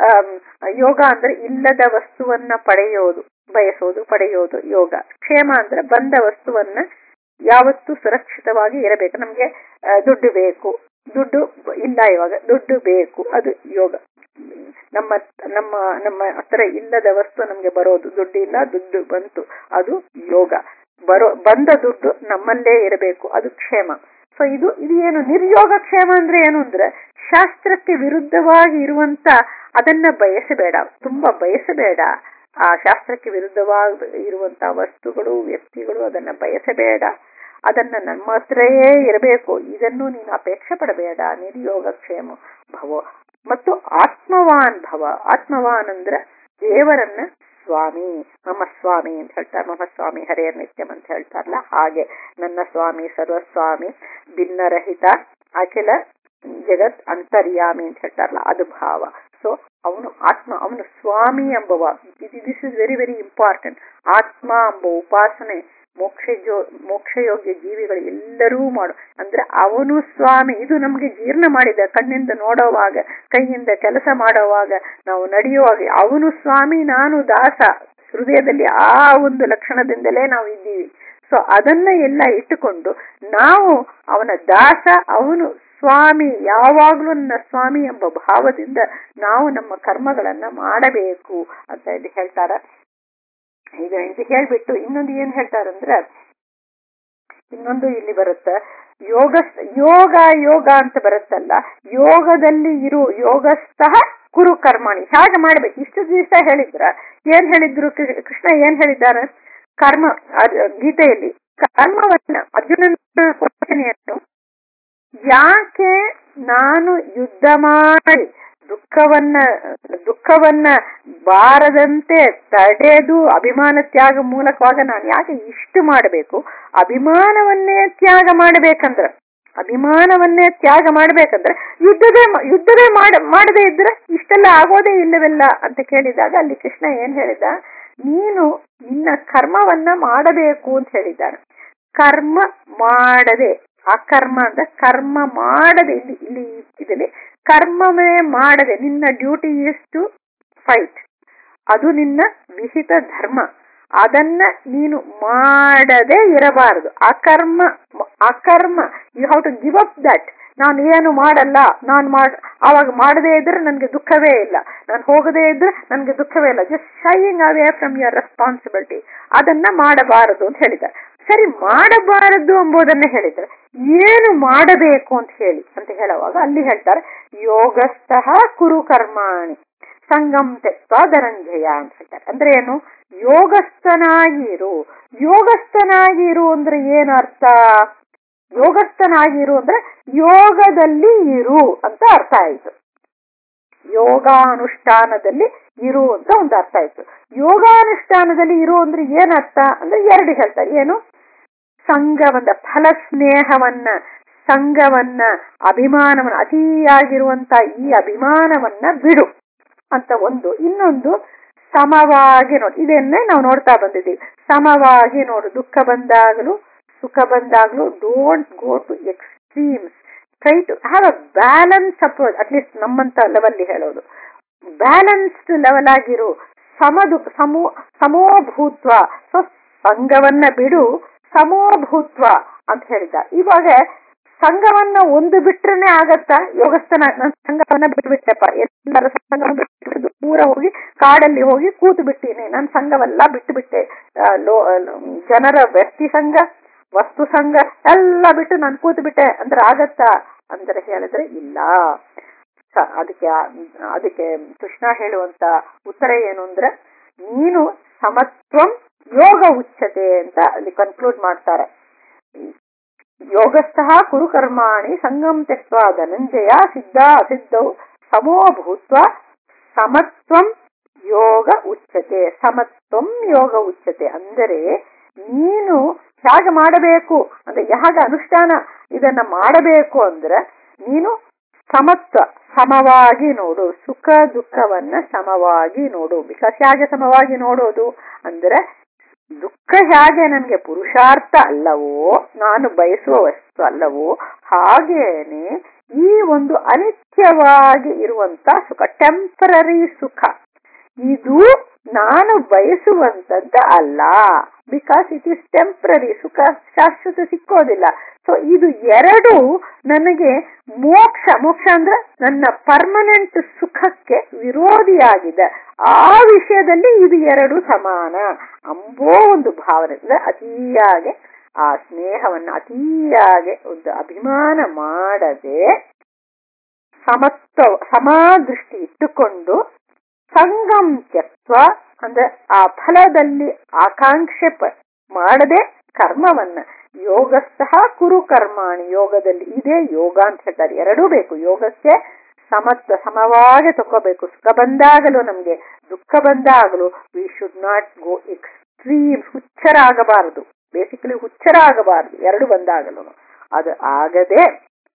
[SPEAKER 2] ಯೋಗ ಅಂದ್ರೆ ಇಲ್ಲದ ವಸ್ತುವನ್ನ ಪಡೆಯೋದು ಬಯಸೋದು ಪಡೆಯೋದು ಯೋಗ ಕ್ಷೇಮ ಅಂದ್ರೆ ಬಂದ ವಸ್ತುವನ್ನ ಯಾವತ್ತೂ ಸುರಕ್ಷಿತವಾಗಿ ಇರಬೇಕು ನಮ್ಗೆ ದುಡ್ಡು ಬೇಕು ದುಡ್ಡು ಇಲ್ಲ ಇವಾಗ ದುಡ್ಡು ಬೇಕು ಅದು ಯೋಗ ನಮ್ಮ ನಮ್ಮ ನಮ್ಮ ಹತ್ರ ಇಲ್ಲದ ವಸ್ತು ನಮ್ಗೆ ಬರೋದು ದುಡ್ಡು ಇಲ್ಲ ದುಡ್ಡು ಬಂತು ಅದು ಯೋಗ ಬರೋ ಬಂದ ದುಡ್ಡು ನಮ್ಮಲ್ಲೇ ಇರಬೇಕು ಅದು ಕ್ಷೇಮ ಸೊ ಇದು ಇದು ಏನು ನಿರ್ಯೋಗ ಕ್ಷೇಮ ಅಂದ್ರೆ ಏನು ಅಂದ್ರೆ ಶಾಸ್ತ್ರಕ್ಕೆ ವಿರುದ್ಧವಾಗಿ ಇರುವಂತ ಅದನ್ನ ಬಯಸಬೇಡ ತುಂಬಾ ಬಯಸಬೇಡ ಆ ಶಾಸ್ತ್ರಕ್ಕೆ ವಿರುದ್ಧವಾಗಿ ಇರುವಂತಹ ವಸ್ತುಗಳು ವ್ಯಕ್ತಿಗಳು ಅದನ್ನ ಬಯಸಬೇಡ ಅದನ್ನ ನಮ್ಮ ಹತ್ರಯೇ ಇರಬೇಕು ಇದನ್ನು ನೀನು ಅಪೇಕ್ಷೆ ಪಡಬೇಡ ನಿರ್ಯೋಗ ಕ್ಷೇಮ ಭವ ಮತ್ತು ಆತ್ಮವಾನ್ ಭವ ಆತ್ಮವಾನ್ ಅಂದ್ರೆ ದೇವರನ್ನ ಸ್ವಾಮಿ ಮಮ ಸ್ವಾಮಿ ಅಂತ ಹೇಳ್ತಾರೆ ಮಮ ಸ್ವಾಮಿ ಹರೇರ್ ನಿತ್ಯಂ ಅಂತ ಹೇಳ್ತಾರಲ್ಲ ಹಾಗೆ ನನ್ನ ಸ್ವಾಮಿ ಸರ್ವಸ್ವಾಮಿ ಭಿನ್ನರಹಿತ ಅಖಿಲ ಜಗತ್ ಅಂತರ್ಯಾಮಿ ಅಂತ ಹೇಳ್ತಾರಲ್ಲ ಅದು ಭಾವ ಸೊ ಅವನು ಆತ್ಮ ಅವನು ಸ್ವಾಮಿ ಎಂಬವ this is very very important ಆತ್ಮ ಎಂಬ ಉಪಾಸನೆ ಮೋಕ್ಷ ಜೋ ಮೋಕ್ಷಯೋಗ್ಯ ಜೀವಿಗಳು ಎಲ್ಲರೂ ಮಾಡು ಅಂದ್ರೆ ಅವನು ಸ್ವಾಮಿ ಇದು ನಮ್ಗೆ ಜೀರ್ಣ ಮಾಡಿದ ಕಣ್ಣಿಂದ ನೋಡೋವಾಗ ಕೈಯಿಂದ ಕೆಲಸ ಮಾಡೋವಾಗ ನಾವು ನಡೆಯುವಾಗ ಅವನು ಸ್ವಾಮಿ ನಾನು ದಾಸ ಹೃದಯದಲ್ಲಿ ಆ ಒಂದು ಲಕ್ಷಣದಿಂದಲೇ ನಾವು ಇದ್ದೀವಿ ಸೊ ಅದನ್ನ ಎಲ್ಲ ಇಟ್ಟುಕೊಂಡು ನಾವು ಅವನ ದಾಸ ಅವನು ಸ್ವಾಮಿ ಯಾವಾಗ್ಲೂ ನನ್ನ ಸ್ವಾಮಿ ಎಂಬ ಭಾವದಿಂದ ನಾವು ನಮ್ಮ ಕರ್ಮಗಳನ್ನ ಮಾಡಬೇಕು ಅಂತ ಇಲ್ಲಿ ಹೇಳ್ತಾರ ಈಗ ಇದು ಹೇಳ್ಬಿಟ್ಟು ಇನ್ನೊಂದು ಏನ್ ಹೇಳ್ತಾರಂದ್ರೆ ಇನ್ನೊಂದು ಇಲ್ಲಿ ಬರುತ್ತೆ ಯೋಗ ಯೋಗ ಯೋಗ ಅಂತ ಬರುತ್ತಲ್ಲ ಯೋಗದಲ್ಲಿ ಇರು ಯೋಗಸ್ಥಃ ಕುರು ಕರ್ಮಣಿ ಹಾಗೆ ಮಾಡ್ಬೇಕು ಇಷ್ಟು ದಿವಸ ಹೇಳಿದ್ರ ಏನ್ ಹೇಳಿದ್ರು ಕೃಷ್ಣ ಏನ್ ಹೇಳಿದ್ದಾರೆ ಕರ್ಮ ಗೀತೆಯಲ್ಲಿ ಕರ್ಮವನ್ನ ಅರ್ಜುನನ ಪ್ರಶ್ನೆಯನ್ನು ಯಾಕೆ ನಾನು ಯುದ್ಧ ಮಾಡಿ ದುಃಖವನ್ನ ದುಃಖವನ್ನ ಬಾರದಂತೆ ತಡೆದು ಅಭಿಮಾನ ತ್ಯಾಗ ಮೂಲಕವಾಗ ನಾನು ಯಾಕೆ ಇಷ್ಟು ಮಾಡಬೇಕು ಅಭಿಮಾನವನ್ನೇ ತ್ಯಾಗ ಮಾಡಬೇಕಂದ್ರ ಅಭಿಮಾನವನ್ನೇ ತ್ಯಾಗ ಮಾಡ್ಬೇಕಂದ್ರೆ ಯುದ್ಧದೇ ಯುದ್ಧದೇ ಮಾಡ ಮಾಡದೇ ಇದ್ರೆ ಇಷ್ಟೆಲ್ಲ ಆಗೋದೇ ಇಲ್ಲವೆಲ್ಲ ಅಂತ ಕೇಳಿದಾಗ ಅಲ್ಲಿ ಕೃಷ್ಣ ಏನ್ ಹೇಳಿದ ನೀನು ನಿನ್ನ ಕರ್ಮವನ್ನ ಮಾಡಬೇಕು ಅಂತ ಹೇಳಿದ್ದಾನೆ ಕರ್ಮ ಮಾಡದೆ ಅಕರ್ಮ ಅಂದ್ರೆ ಕರ್ಮ ಮಾಡದೆ ಇಲ್ಲಿ ಇಲ್ಲಿ ಇದರಲ್ಲಿ ಕರ್ಮವೇ ಮಾಡದೆ ನಿನ್ನ ಡ್ಯೂಟಿ ಇಸ್ ಟು ಫೈಟ್ ಅದು ನಿನ್ನ ವಿಹಿತ ಧರ್ಮ ಅದನ್ನ ನೀನು ಮಾಡದೆ ಇರಬಾರದು ಅಕರ್ಮ ಅಕರ್ಮ you have to give up that ನಾನು ಏನು ಮಾಡಲ್ಲ ನಾನು ಮಾಡ್ ಆವಾಗ ಮಾಡದೇ ಇದ್ರೆ ನನಗೆ ದುಃಖವೇ ಇಲ್ಲ ನಾನು ಹೋಗದೇ ಇದ್ರೆ ನನಗೆ ದುಃಖವೇ ಇಲ್ಲ just shying away from your responsibility ಅದನ್ನ ಮಾಡಬಾರದು ಅಂತ ಹೇಳಿದ್ದಾರೆ ಸರಿ ಮಾಡಬಾರದು ಎಂಬುದನ್ನ ಹೇಳಿದ್ರೆ ಏನು ಮಾಡಬೇಕು ಅಂತ ಹೇಳಿ ಅಂತ ಹೇಳುವಾಗ ಅಲ್ಲಿ ಹೇಳ್ತಾರೆ ಯೋಗಸ್ಥಃ ಕುರು ಕರ್ಮಾಣಿ ಸಂಗಮ್ ತೆಕ್ವ ಧನಂಜಯ ಅಂತ ಹೇಳ್ತಾರೆ ಅಂದ್ರೆ ಏನು ಯೋಗಸ್ಥನಾಗಿರು ಯೋಗಸ್ಥನಾಗಿರು ಅಂದ್ರೆ ಏನು ಅರ್ಥ ಯೋಗಸ್ಥನಾಗಿರು ಅಂದ್ರೆ ಯೋಗದಲ್ಲಿ ಇರು ಅಂತ ಅರ್ಥ ಆಯ್ತು ಯೋಗಾನುಷ್ಠಾನದಲ್ಲಿ ಇರು ಅಂತ ಒಂದು ಅರ್ಥ ಆಯ್ತು ಯೋಗಾನುಷ್ಠಾನದಲ್ಲಿ ಇರು ಅಂದ್ರೆ ಏನ್ ಅರ್ಥ ಅಂದ್ರೆ ಎರಡು ಹೇಳ್ತಾರೆ ಏನು ಸಂಘವನ್ನ ಫಲ ಸ್ನೇಹವನ್ನ ಸಂಘವನ್ನ ಅಭಿಮಾನವನ್ನ ಅತಿಯಾಗಿರುವಂತ ಈ ಅಭಿಮಾನವನ್ನ ಬಿಡು ಅಂತ ಒಂದು ಇನ್ನೊಂದು ಸಮವಾಗಿ ನೋಡು ಇದನ್ನೇ ನಾವು ನೋಡ್ತಾ ಬಂದಿದ್ದೀವಿ ಸಮವಾಗಿ ನೋಡು ದುಃಖ ಬಂದಾಗಲೂ ಸುಖ ಬಂದಾಗಲೂ don't go to extremes try to have a balance approach at least ನಮ್ಮಂತ ಲೆವೆಲ್ ಹೇಳೋದು ಬ್ಯಾಲೆನ್ಸ್ಡ್ ಲೆವೆಲ್ ಆಗಿರು ಸಮದು ಸಮೋ ಸಮೋಭೂತ್ವ ಸೊ ಸಂಘವನ್ನ ಬಿಡು ಸಮೋಭೂತ್ವ ಅಂತ ಹೇಳಿದ ಇವಾಗ ಸಂಘವನ್ನ ಒಂದು ಬಿಟ್ರೇನೆ ಆಗತ್ತಾ ಯೋಗಸ್ಥನ ನಾನು ಸಂಘವನ್ನ ಬಿಟ್ಬಿಟ್ಟೆಪ್ಪ ಎಲ್ಲರ ಸಂಘವನ್ನ ಬಿಟ್ಟು ದೂರ ಹೋಗಿ ಕಾಡಲ್ಲಿ ಹೋಗಿ ಕೂತು ಬಿಟ್ಟೀನಿ ನನ್ನ ಸಂಘವೆಲ್ಲ ಬಿಟ್ಟು ಬಿಟ್ಟೆ ಜನರ ವ್ಯಕ್ತಿ ಸಂಘ ವಸ್ತು ಸಂಘ ಎಲ್ಲ ಬಿಟ್ಟು ನಾನು ಕೂತು ಬಿಟ್ಟೆ ಅಂದ್ರೆ ಆಗತ್ತಾ ಅಂದ್ರೆ ಹೇಳಿದ್ರೆ ಇಲ್ಲ ಅದಕ್ಕೆ ಅದಕ್ಕೆ ಕೃಷ್ಣ ಹೇಳುವಂತ ಉತ್ತರ ಏನು ಅಂದ್ರೆ ನೀನು ಸಮತ್ವಂ ಯೋಗ ಉಚ್ಚತೆ ಅಂತ ಅಲ್ಲಿ ಕನ್ಕ್ಲೂಡ್ ಮಾಡ್ತಾರೆ ಯೋಗಸ್ಥಃ ಕುರು ಕರ್ಮಾಣಿ ಸಂಗಮ್ ತೆಕ್ವ ಧನಂಜಯ ಸಿದ್ಧ ಅಸಿದ್ಧೌ ಸಮೋ ಭೂತ್ವ ಸಮತ್ವಂ ಯೋಗ ಉಚ್ಚತೆ ಸಮತ್ವಂ ಯೋಗ ಉಚ್ಚತೆ ಅಂದರೆ ನೀನು ಹೇಗೆ ಮಾಡಬೇಕು ಅಂದ್ರೆ ಹೇಗೆ ಅನುಷ್ಠಾನ ಇದನ್ನ ಮಾಡಬೇಕು ಅಂದ್ರೆ ನೀನು ಸಮತ್ವ ಸಮವಾಗಿ ನೋಡು ಸುಖ ದುಃಖವನ್ನ ಸಮವಾಗಿ ನೋಡು ಬಿಕಾಸ್ ಹೇಗೆ ಸಮವಾಗಿ ನೋಡೋದು ಅಂದ್ರೆ ದುಃಖ ಹೇಗೆ ನನಗೆ ಪುರುಷಾರ್ಥ ಅಲ್ಲವೋ ನಾನು ಬಯಸುವ ವಸ್ತು ಅಲ್ಲವೋ ಹಾಗೇನೆ ಈ ಒಂದು ಅನಿತ್ಯವಾಗಿ ಇರುವಂತ ಸುಖ ಟೆಂಪರರಿ ಸುಖ ಇದು ನಾನು ಬಯಸುವಂತದ್ದ ಅಲ್ಲ ಬಿಕಾಸ್ ಇಟ್ ಈಸ್ ಟೆಂಪ್ರರಿ ಸುಖ ಶಾಶ್ವತ ಸಿಕ್ಕೋದಿಲ್ಲ ಸೊ ಇದು ಎರಡು ನನಗೆ ಮೋಕ್ಷ ಮೋಕ್ಷ ಅಂದ್ರೆ ನನ್ನ ಪರ್ಮನೆಂಟ್ ಸುಖಕ್ಕೆ ವಿರೋಧಿಯಾಗಿದೆ ಆ ವಿಷಯದಲ್ಲಿ ಇದು ಎರಡು ಸಮಾನ ಅಂಬೋ ಒಂದು ಭಾವನೆ ಅಂದ್ರೆ ಅತಿಯಾಗಿ ಆ ಸ್ನೇಹವನ್ನ ಅತಿಯಾಗಿ ಒಂದು ಅಭಿಮಾನ ಮಾಡದೆ ಸಮತ್ವ ಸಮಾದೃಷ್ಟಿ ಇಟ್ಟುಕೊಂಡು ಸಂಗಮ್ ತ್ಯಕ್ವ ಅಂದ್ರೆ ಆ ಫಲದಲ್ಲಿ ಆಕಾಂಕ್ಷೆ ಮಾಡದೆ ಕರ್ಮವನ್ನ ಯೋಗಸ್ಥಃ ಕುರು ಕರ್ಮಾಣಿ ಯೋಗದಲ್ಲಿ ಇದೇ ಯೋಗ ಅಂತ ಹೇಳ್ತಾರೆ ಎರಡೂ ಬೇಕು ಯೋಗಕ್ಕೆ ಸಮತ್ವ ಸಮವಾಗಿ ತಗೋಬೇಕು ಸುಖ ಬಂದಾಗಲೂ ನಮ್ಗೆ ದುಃಖ ಬಂದಾಗಲೂ we should not go extreme ಹುಚ್ಚರ ಆಗಬಾರದು ಬೇಸಿಕಲಿ ಹುಚ್ಚರ ಆಗಬಾರದು ಎರಡು ಬಂದಾಗಲೂ ಅದು ಆಗದೆ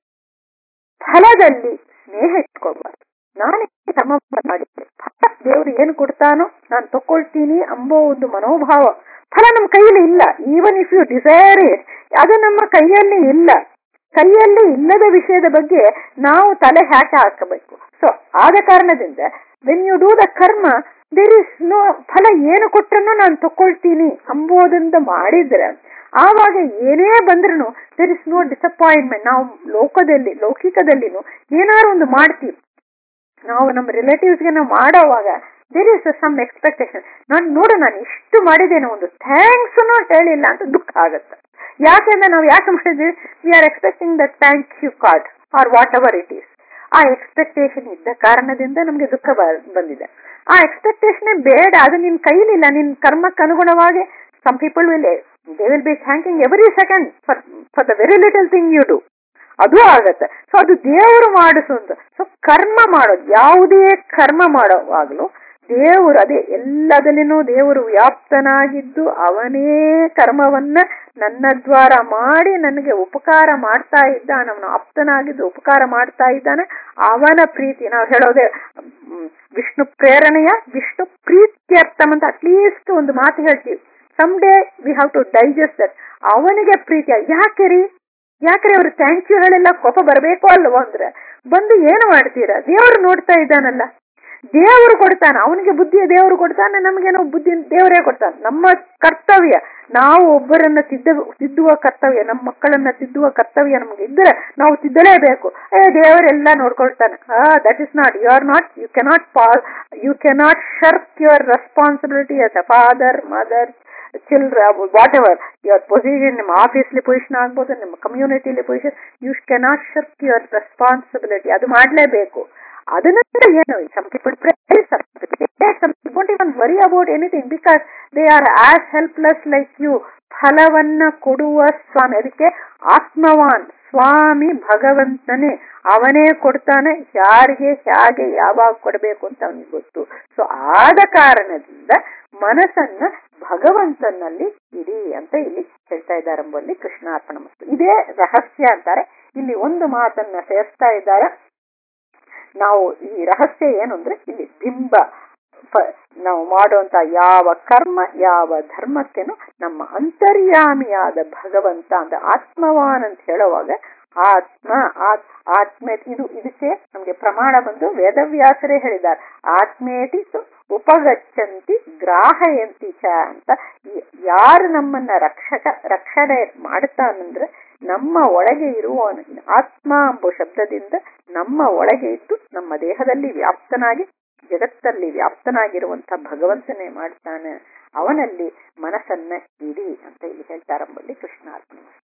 [SPEAKER 2] ಫಲದಲ್ಲಿ ಸ್ನೇಹ ಇಟ್ಕೋಬಾರ್ದು ನಾನೇ ಕರ್ಮ ಮಾಡಿದ್ದೆ ಫಲ ದೇವರು ಏನು ಕೊಡ್ತಾನೋ ನಾನು ತಕೊಳ್ತೀನಿ ಅಂಬೋ ಒಂದು ಮನೋಭಾವ ಫಲ ನಮ್ಮ ಕೈಯಲ್ಲಿ ಇಲ್ಲ even if you desire it ಅದು ನಮ್ಮ ಕೈಯಲ್ಲಿ ಇಲ್ಲ ಕೈಯಲ್ಲಿ ಇಲ್ಲದ ವಿಷಯದ ಬಗ್ಗೆ ನಾವು ತಲೆ ಹ್ಯಾಕೆ ಹಾಕಬೇಕು ಸೊ ಆದ ಕಾರಣದಿಂದ when you do the karma there is no ಫಲ ಏನು ಕೊಟ್ಟರನ್ನು ನಾನು ತಕೊಳ್ತೀನಿ ಅಂಬೋದಿಂದ ಮಾಡಿದ್ರೆ ಆವಾಗ ಏನೇ ಬಂದ್ರೂ ದೇರ್ ಇಸ್ ನೋ ಡಿಸಪಾಯಿಂಟ್ಮೆಂಟ್ ನಾವು ಲೋಕದಲ್ಲಿ ಲೌಕಿಕದಲ್ಲಿನೂ ಏನಾದ್ರು ಒಂದು ಮಾಡ್ತೀವಿ ನಾವು ನಮ್ಮ ರಿಲೇಟಿವ್ಸ್ಗೆ ನಾವು ಮಾಡೋವಾಗ ದೇರ್ ಇಸ್ ಸಮ್ ಎಕ್ಸ್ಪೆಕ್ಟೇಷನ್ ನಾನು ನೋಡು ನಾನು ಇಷ್ಟು ಮಾಡಿದ್ದೇನೆ ಒಂದು ಥ್ಯಾಂಕ್ಸ್ ಹೇಳಿಲ್ಲ ಅಂತ ದುಃಖ ಆಗುತ್ತೆ ಯಾಕೆಂದ್ರೆ ನಾವು ಯಾಕೆ ಮಾಡಿದ್ವಿ we are expecting the thank you card or whatever it is ಆ ಎಕ್ಸ್ಪೆಕ್ಟೇಷನ್ ಇದ್ದ ಕಾರಣದಿಂದ ನಮ್ಗೆ ದುಃಖ ಬಂದಿದೆ ಆ ಎಕ್ಸ್ಪೆಕ್ಟೇಷನ್ ಬೇಡ ಅದು ನಿನ್ ಕೈಲಿಲ್ಲ ನಿನ್ ಕರ್ಮಕ್ಕೆ ಅನುಗುಣವಾಗಿ some people will they will be thanking every second for for the very little thing you do ಅದು ಆಗತ್ತೆ ಸೊ ಅದು ದೇವರು ಮಾಡಿಸುವಂತ ಸೊ ಕರ್ಮ ಮಾಡೋದು ಯಾವುದೇ ಕರ್ಮ ಮಾಡೋವಾಗ್ಲೂ ದೇವರು ಅದೇ ಎಲ್ಲದಲ್ಲಿನೂ ದೇವರು ವ್ಯಾಪ್ತನಾಗಿದ್ದು ಅವನೇ ಕರ್ಮವನ್ನ ನನ್ನ ದ್ವಾರ ಮಾಡಿ ನನಗೆ ಉಪಕಾರ ಮಾಡ್ತಾ ಇದ್ದಾನೆ ಅವನು ಆಪ್ತನಾಗಿದ್ದು ಉಪಕಾರ ಮಾಡ್ತಾ ಇದ್ದಾನೆ ಅವನ ಪ್ರೀತಿ ನಾವು ಹೇಳೋದೇ ಮ್, ವಿಷ್ಣು ಪ್ರೇರಣೆಯ ವಿಷ್ಣು ಪ್ರೀತ್ಯರ್ಥಂ ಅಂತ ಅಟ್ಲೀಸ್ಟ್ ಒಂದು ಮಾತು ಹೇಳ್ತೀವಿ some day we have to digest that ಅವನಿಗೆ ಪ್ರೀತಿಯ ಯಾಕೆ ರೀ ಯಾಕ್ರೆ ಅವ್ರು ಥ್ಯಾಂಕ್ ಯು ಹೇಳೆಲ್ಲ ಕೋಪ ಬರಬೇಕು ಅಲ್ವೋ ಅಂದ್ರೆ ಬಂದು ಏನು ಮಾಡ್ತೀರಾ ದೇವರು ನೋಡ್ತಾ ಇದ್ದಾನಲ್ಲ ದೇವರು ಕೊಡ್ತಾನೆ ಅವನಿಗೆ ಬುದ್ಧಿಯ ದೇವರು ಕೊಡ್ತಾನೆ ನಮಗೇನೋ ಬುದ್ಧಿ ದೇವರೇ ಕೊಡ್ತಾನೆ ನಮ್ಮ ಕರ್ತವ್ಯ ನಾವು ಒಬ್ಬರನ್ನ ತಿದ್ದ ತಿದ್ದುವ ಕರ್ತವ್ಯ ನಮ್ಮ ಮಕ್ಕಳನ್ನ ತಿದ್ದುವ ಕರ್ತವ್ಯ ನಮ್ಗೆ ಇದ್ರೆ ನಾವು ತಿದ್ದಲೇಬೇಕು ಏ ದೇವರೆಲ್ಲ ನೋಡ್ಕೊಳ್ತಾನೆ that is not you are not you cannot pull you cannot shirk your responsibility as a father mother children whatever your position ನಿಮ್ಮ ಆಫೀಸ್ಲಿ ಪೊಸಿಷನ್ ಆಗ್ಬೋದು ನಿಮ್ಮ ಕಮ್ಯುನಿಟಿಲಿ position you cannot shirk your responsibility ಅದು ಮಾಡಲೇಬೇಕು ಅದನ್ನಂತರ ಏನು some people don't even worry about anything because they are as helpless like you ಫಲವನ್ನ ಕೊಡುವ ಸ್ವಾಮಿ ಅದಕ್ಕೆ ಆತ್ಮವಾನ್ ಸ್ವಾಮಿ ಭಗವಂತನೇ ಅವನೇ ಕೊಡ್ತಾನೆ ಯಾರಿಗೆ ಹೇಗೆ ಯಾವಾಗ ಕೊಡಬೇಕು ಅಂತ ಅವನಿಗೆ ಗೊತ್ತು ಸೊ ಆದ ಕಾರಣದಿಂದ ಮನಸ್ಸನ್ನ ಭಗವಂತನಲ್ಲಿ ಇಡಿ ಅಂತ ಇಲ್ಲಿ ಹೇಳ್ತಾ ಇದ್ದಾರೆ ಎಂಬಲ್ಲಿ ಕೃಷ್ಣಾರ್ಪಣ ಮತ್ತು ಇದೇ ರಹಸ್ಯ ಅಂತಾರೆ ಇಲ್ಲಿ ಒಂದು ಮಾತನ್ನ ಸೇರಿಸ್ತಾ ಇದ್ದಾರೆ ನಾವು ಈ ರಹಸ್ಯ ಏನು ಅಂದ್ರೆ ಇಲ್ಲಿ ಬಿಂಬ ಪ- ನಾವು ಮಾಡುವಂತ ಯಾವ ಕರ್ಮ ಯಾವ ಧರ್ಮಕ್ಕೆನು ನಮ್ಮ ಅಂತರ್ಯಾಮಿಯಾದ ಭಗವಂತ ಅಂತ ಆತ್ಮವಾನ್ ಅಂತ ಹೇಳುವಾಗ ಆತ್ಮ ಆತ್- ಆತ್ಮೆ ಇದು ಇದಕ್ಕೆ ನಮ್ಗೆ ಪ್ರಮಾಣ ಬಂದು ವೇದವ್ಯಾಸರೇ ಹೇಳಿದ್ದಾರೆ ಆತ್ಮೇತಿ ಸು ಉಪಗಚ್ಚಂತಿ ಗ್ರಾಹಯಂತಿ ಚ ಅಂತ ಈ- ಯಾರು ನಮ್ಮನ್ನ ರಕ್ಷಕ ರಕ್ಷಣೆ ಮಾಡ್ತಾನಂದ್ರೆ ನಮ್ಮ ಒಳಗೆ ಇರುವ ಆತ್ಮ ಎಂಬ ಶಬ್ದದಿಂದ ನಮ್ಮ ಒಳಗೆ ಇದ್ದು ನಮ್ಮ ದೇಹದಲ್ಲಿ ವ್ಯಾಪ್ತನಾಗಿ ಜಗತ್ತಲ್ಲಿ ವ್ಯಾಪ್ತನಾಗಿರುವಂತ ಭಗವಂತನೇ ಮಾಡ್ತಾನೆ ಅವನಲ್ಲಿ ಮನಸ್ಸನ್ನ ಇಡಿ ಅಂತ ಇಲ್ಲಿ ಹೇಳ್ತಾರಂಬಲ್ಲಿ ಕೃಷ್ಣಾರ್ಪಣೆ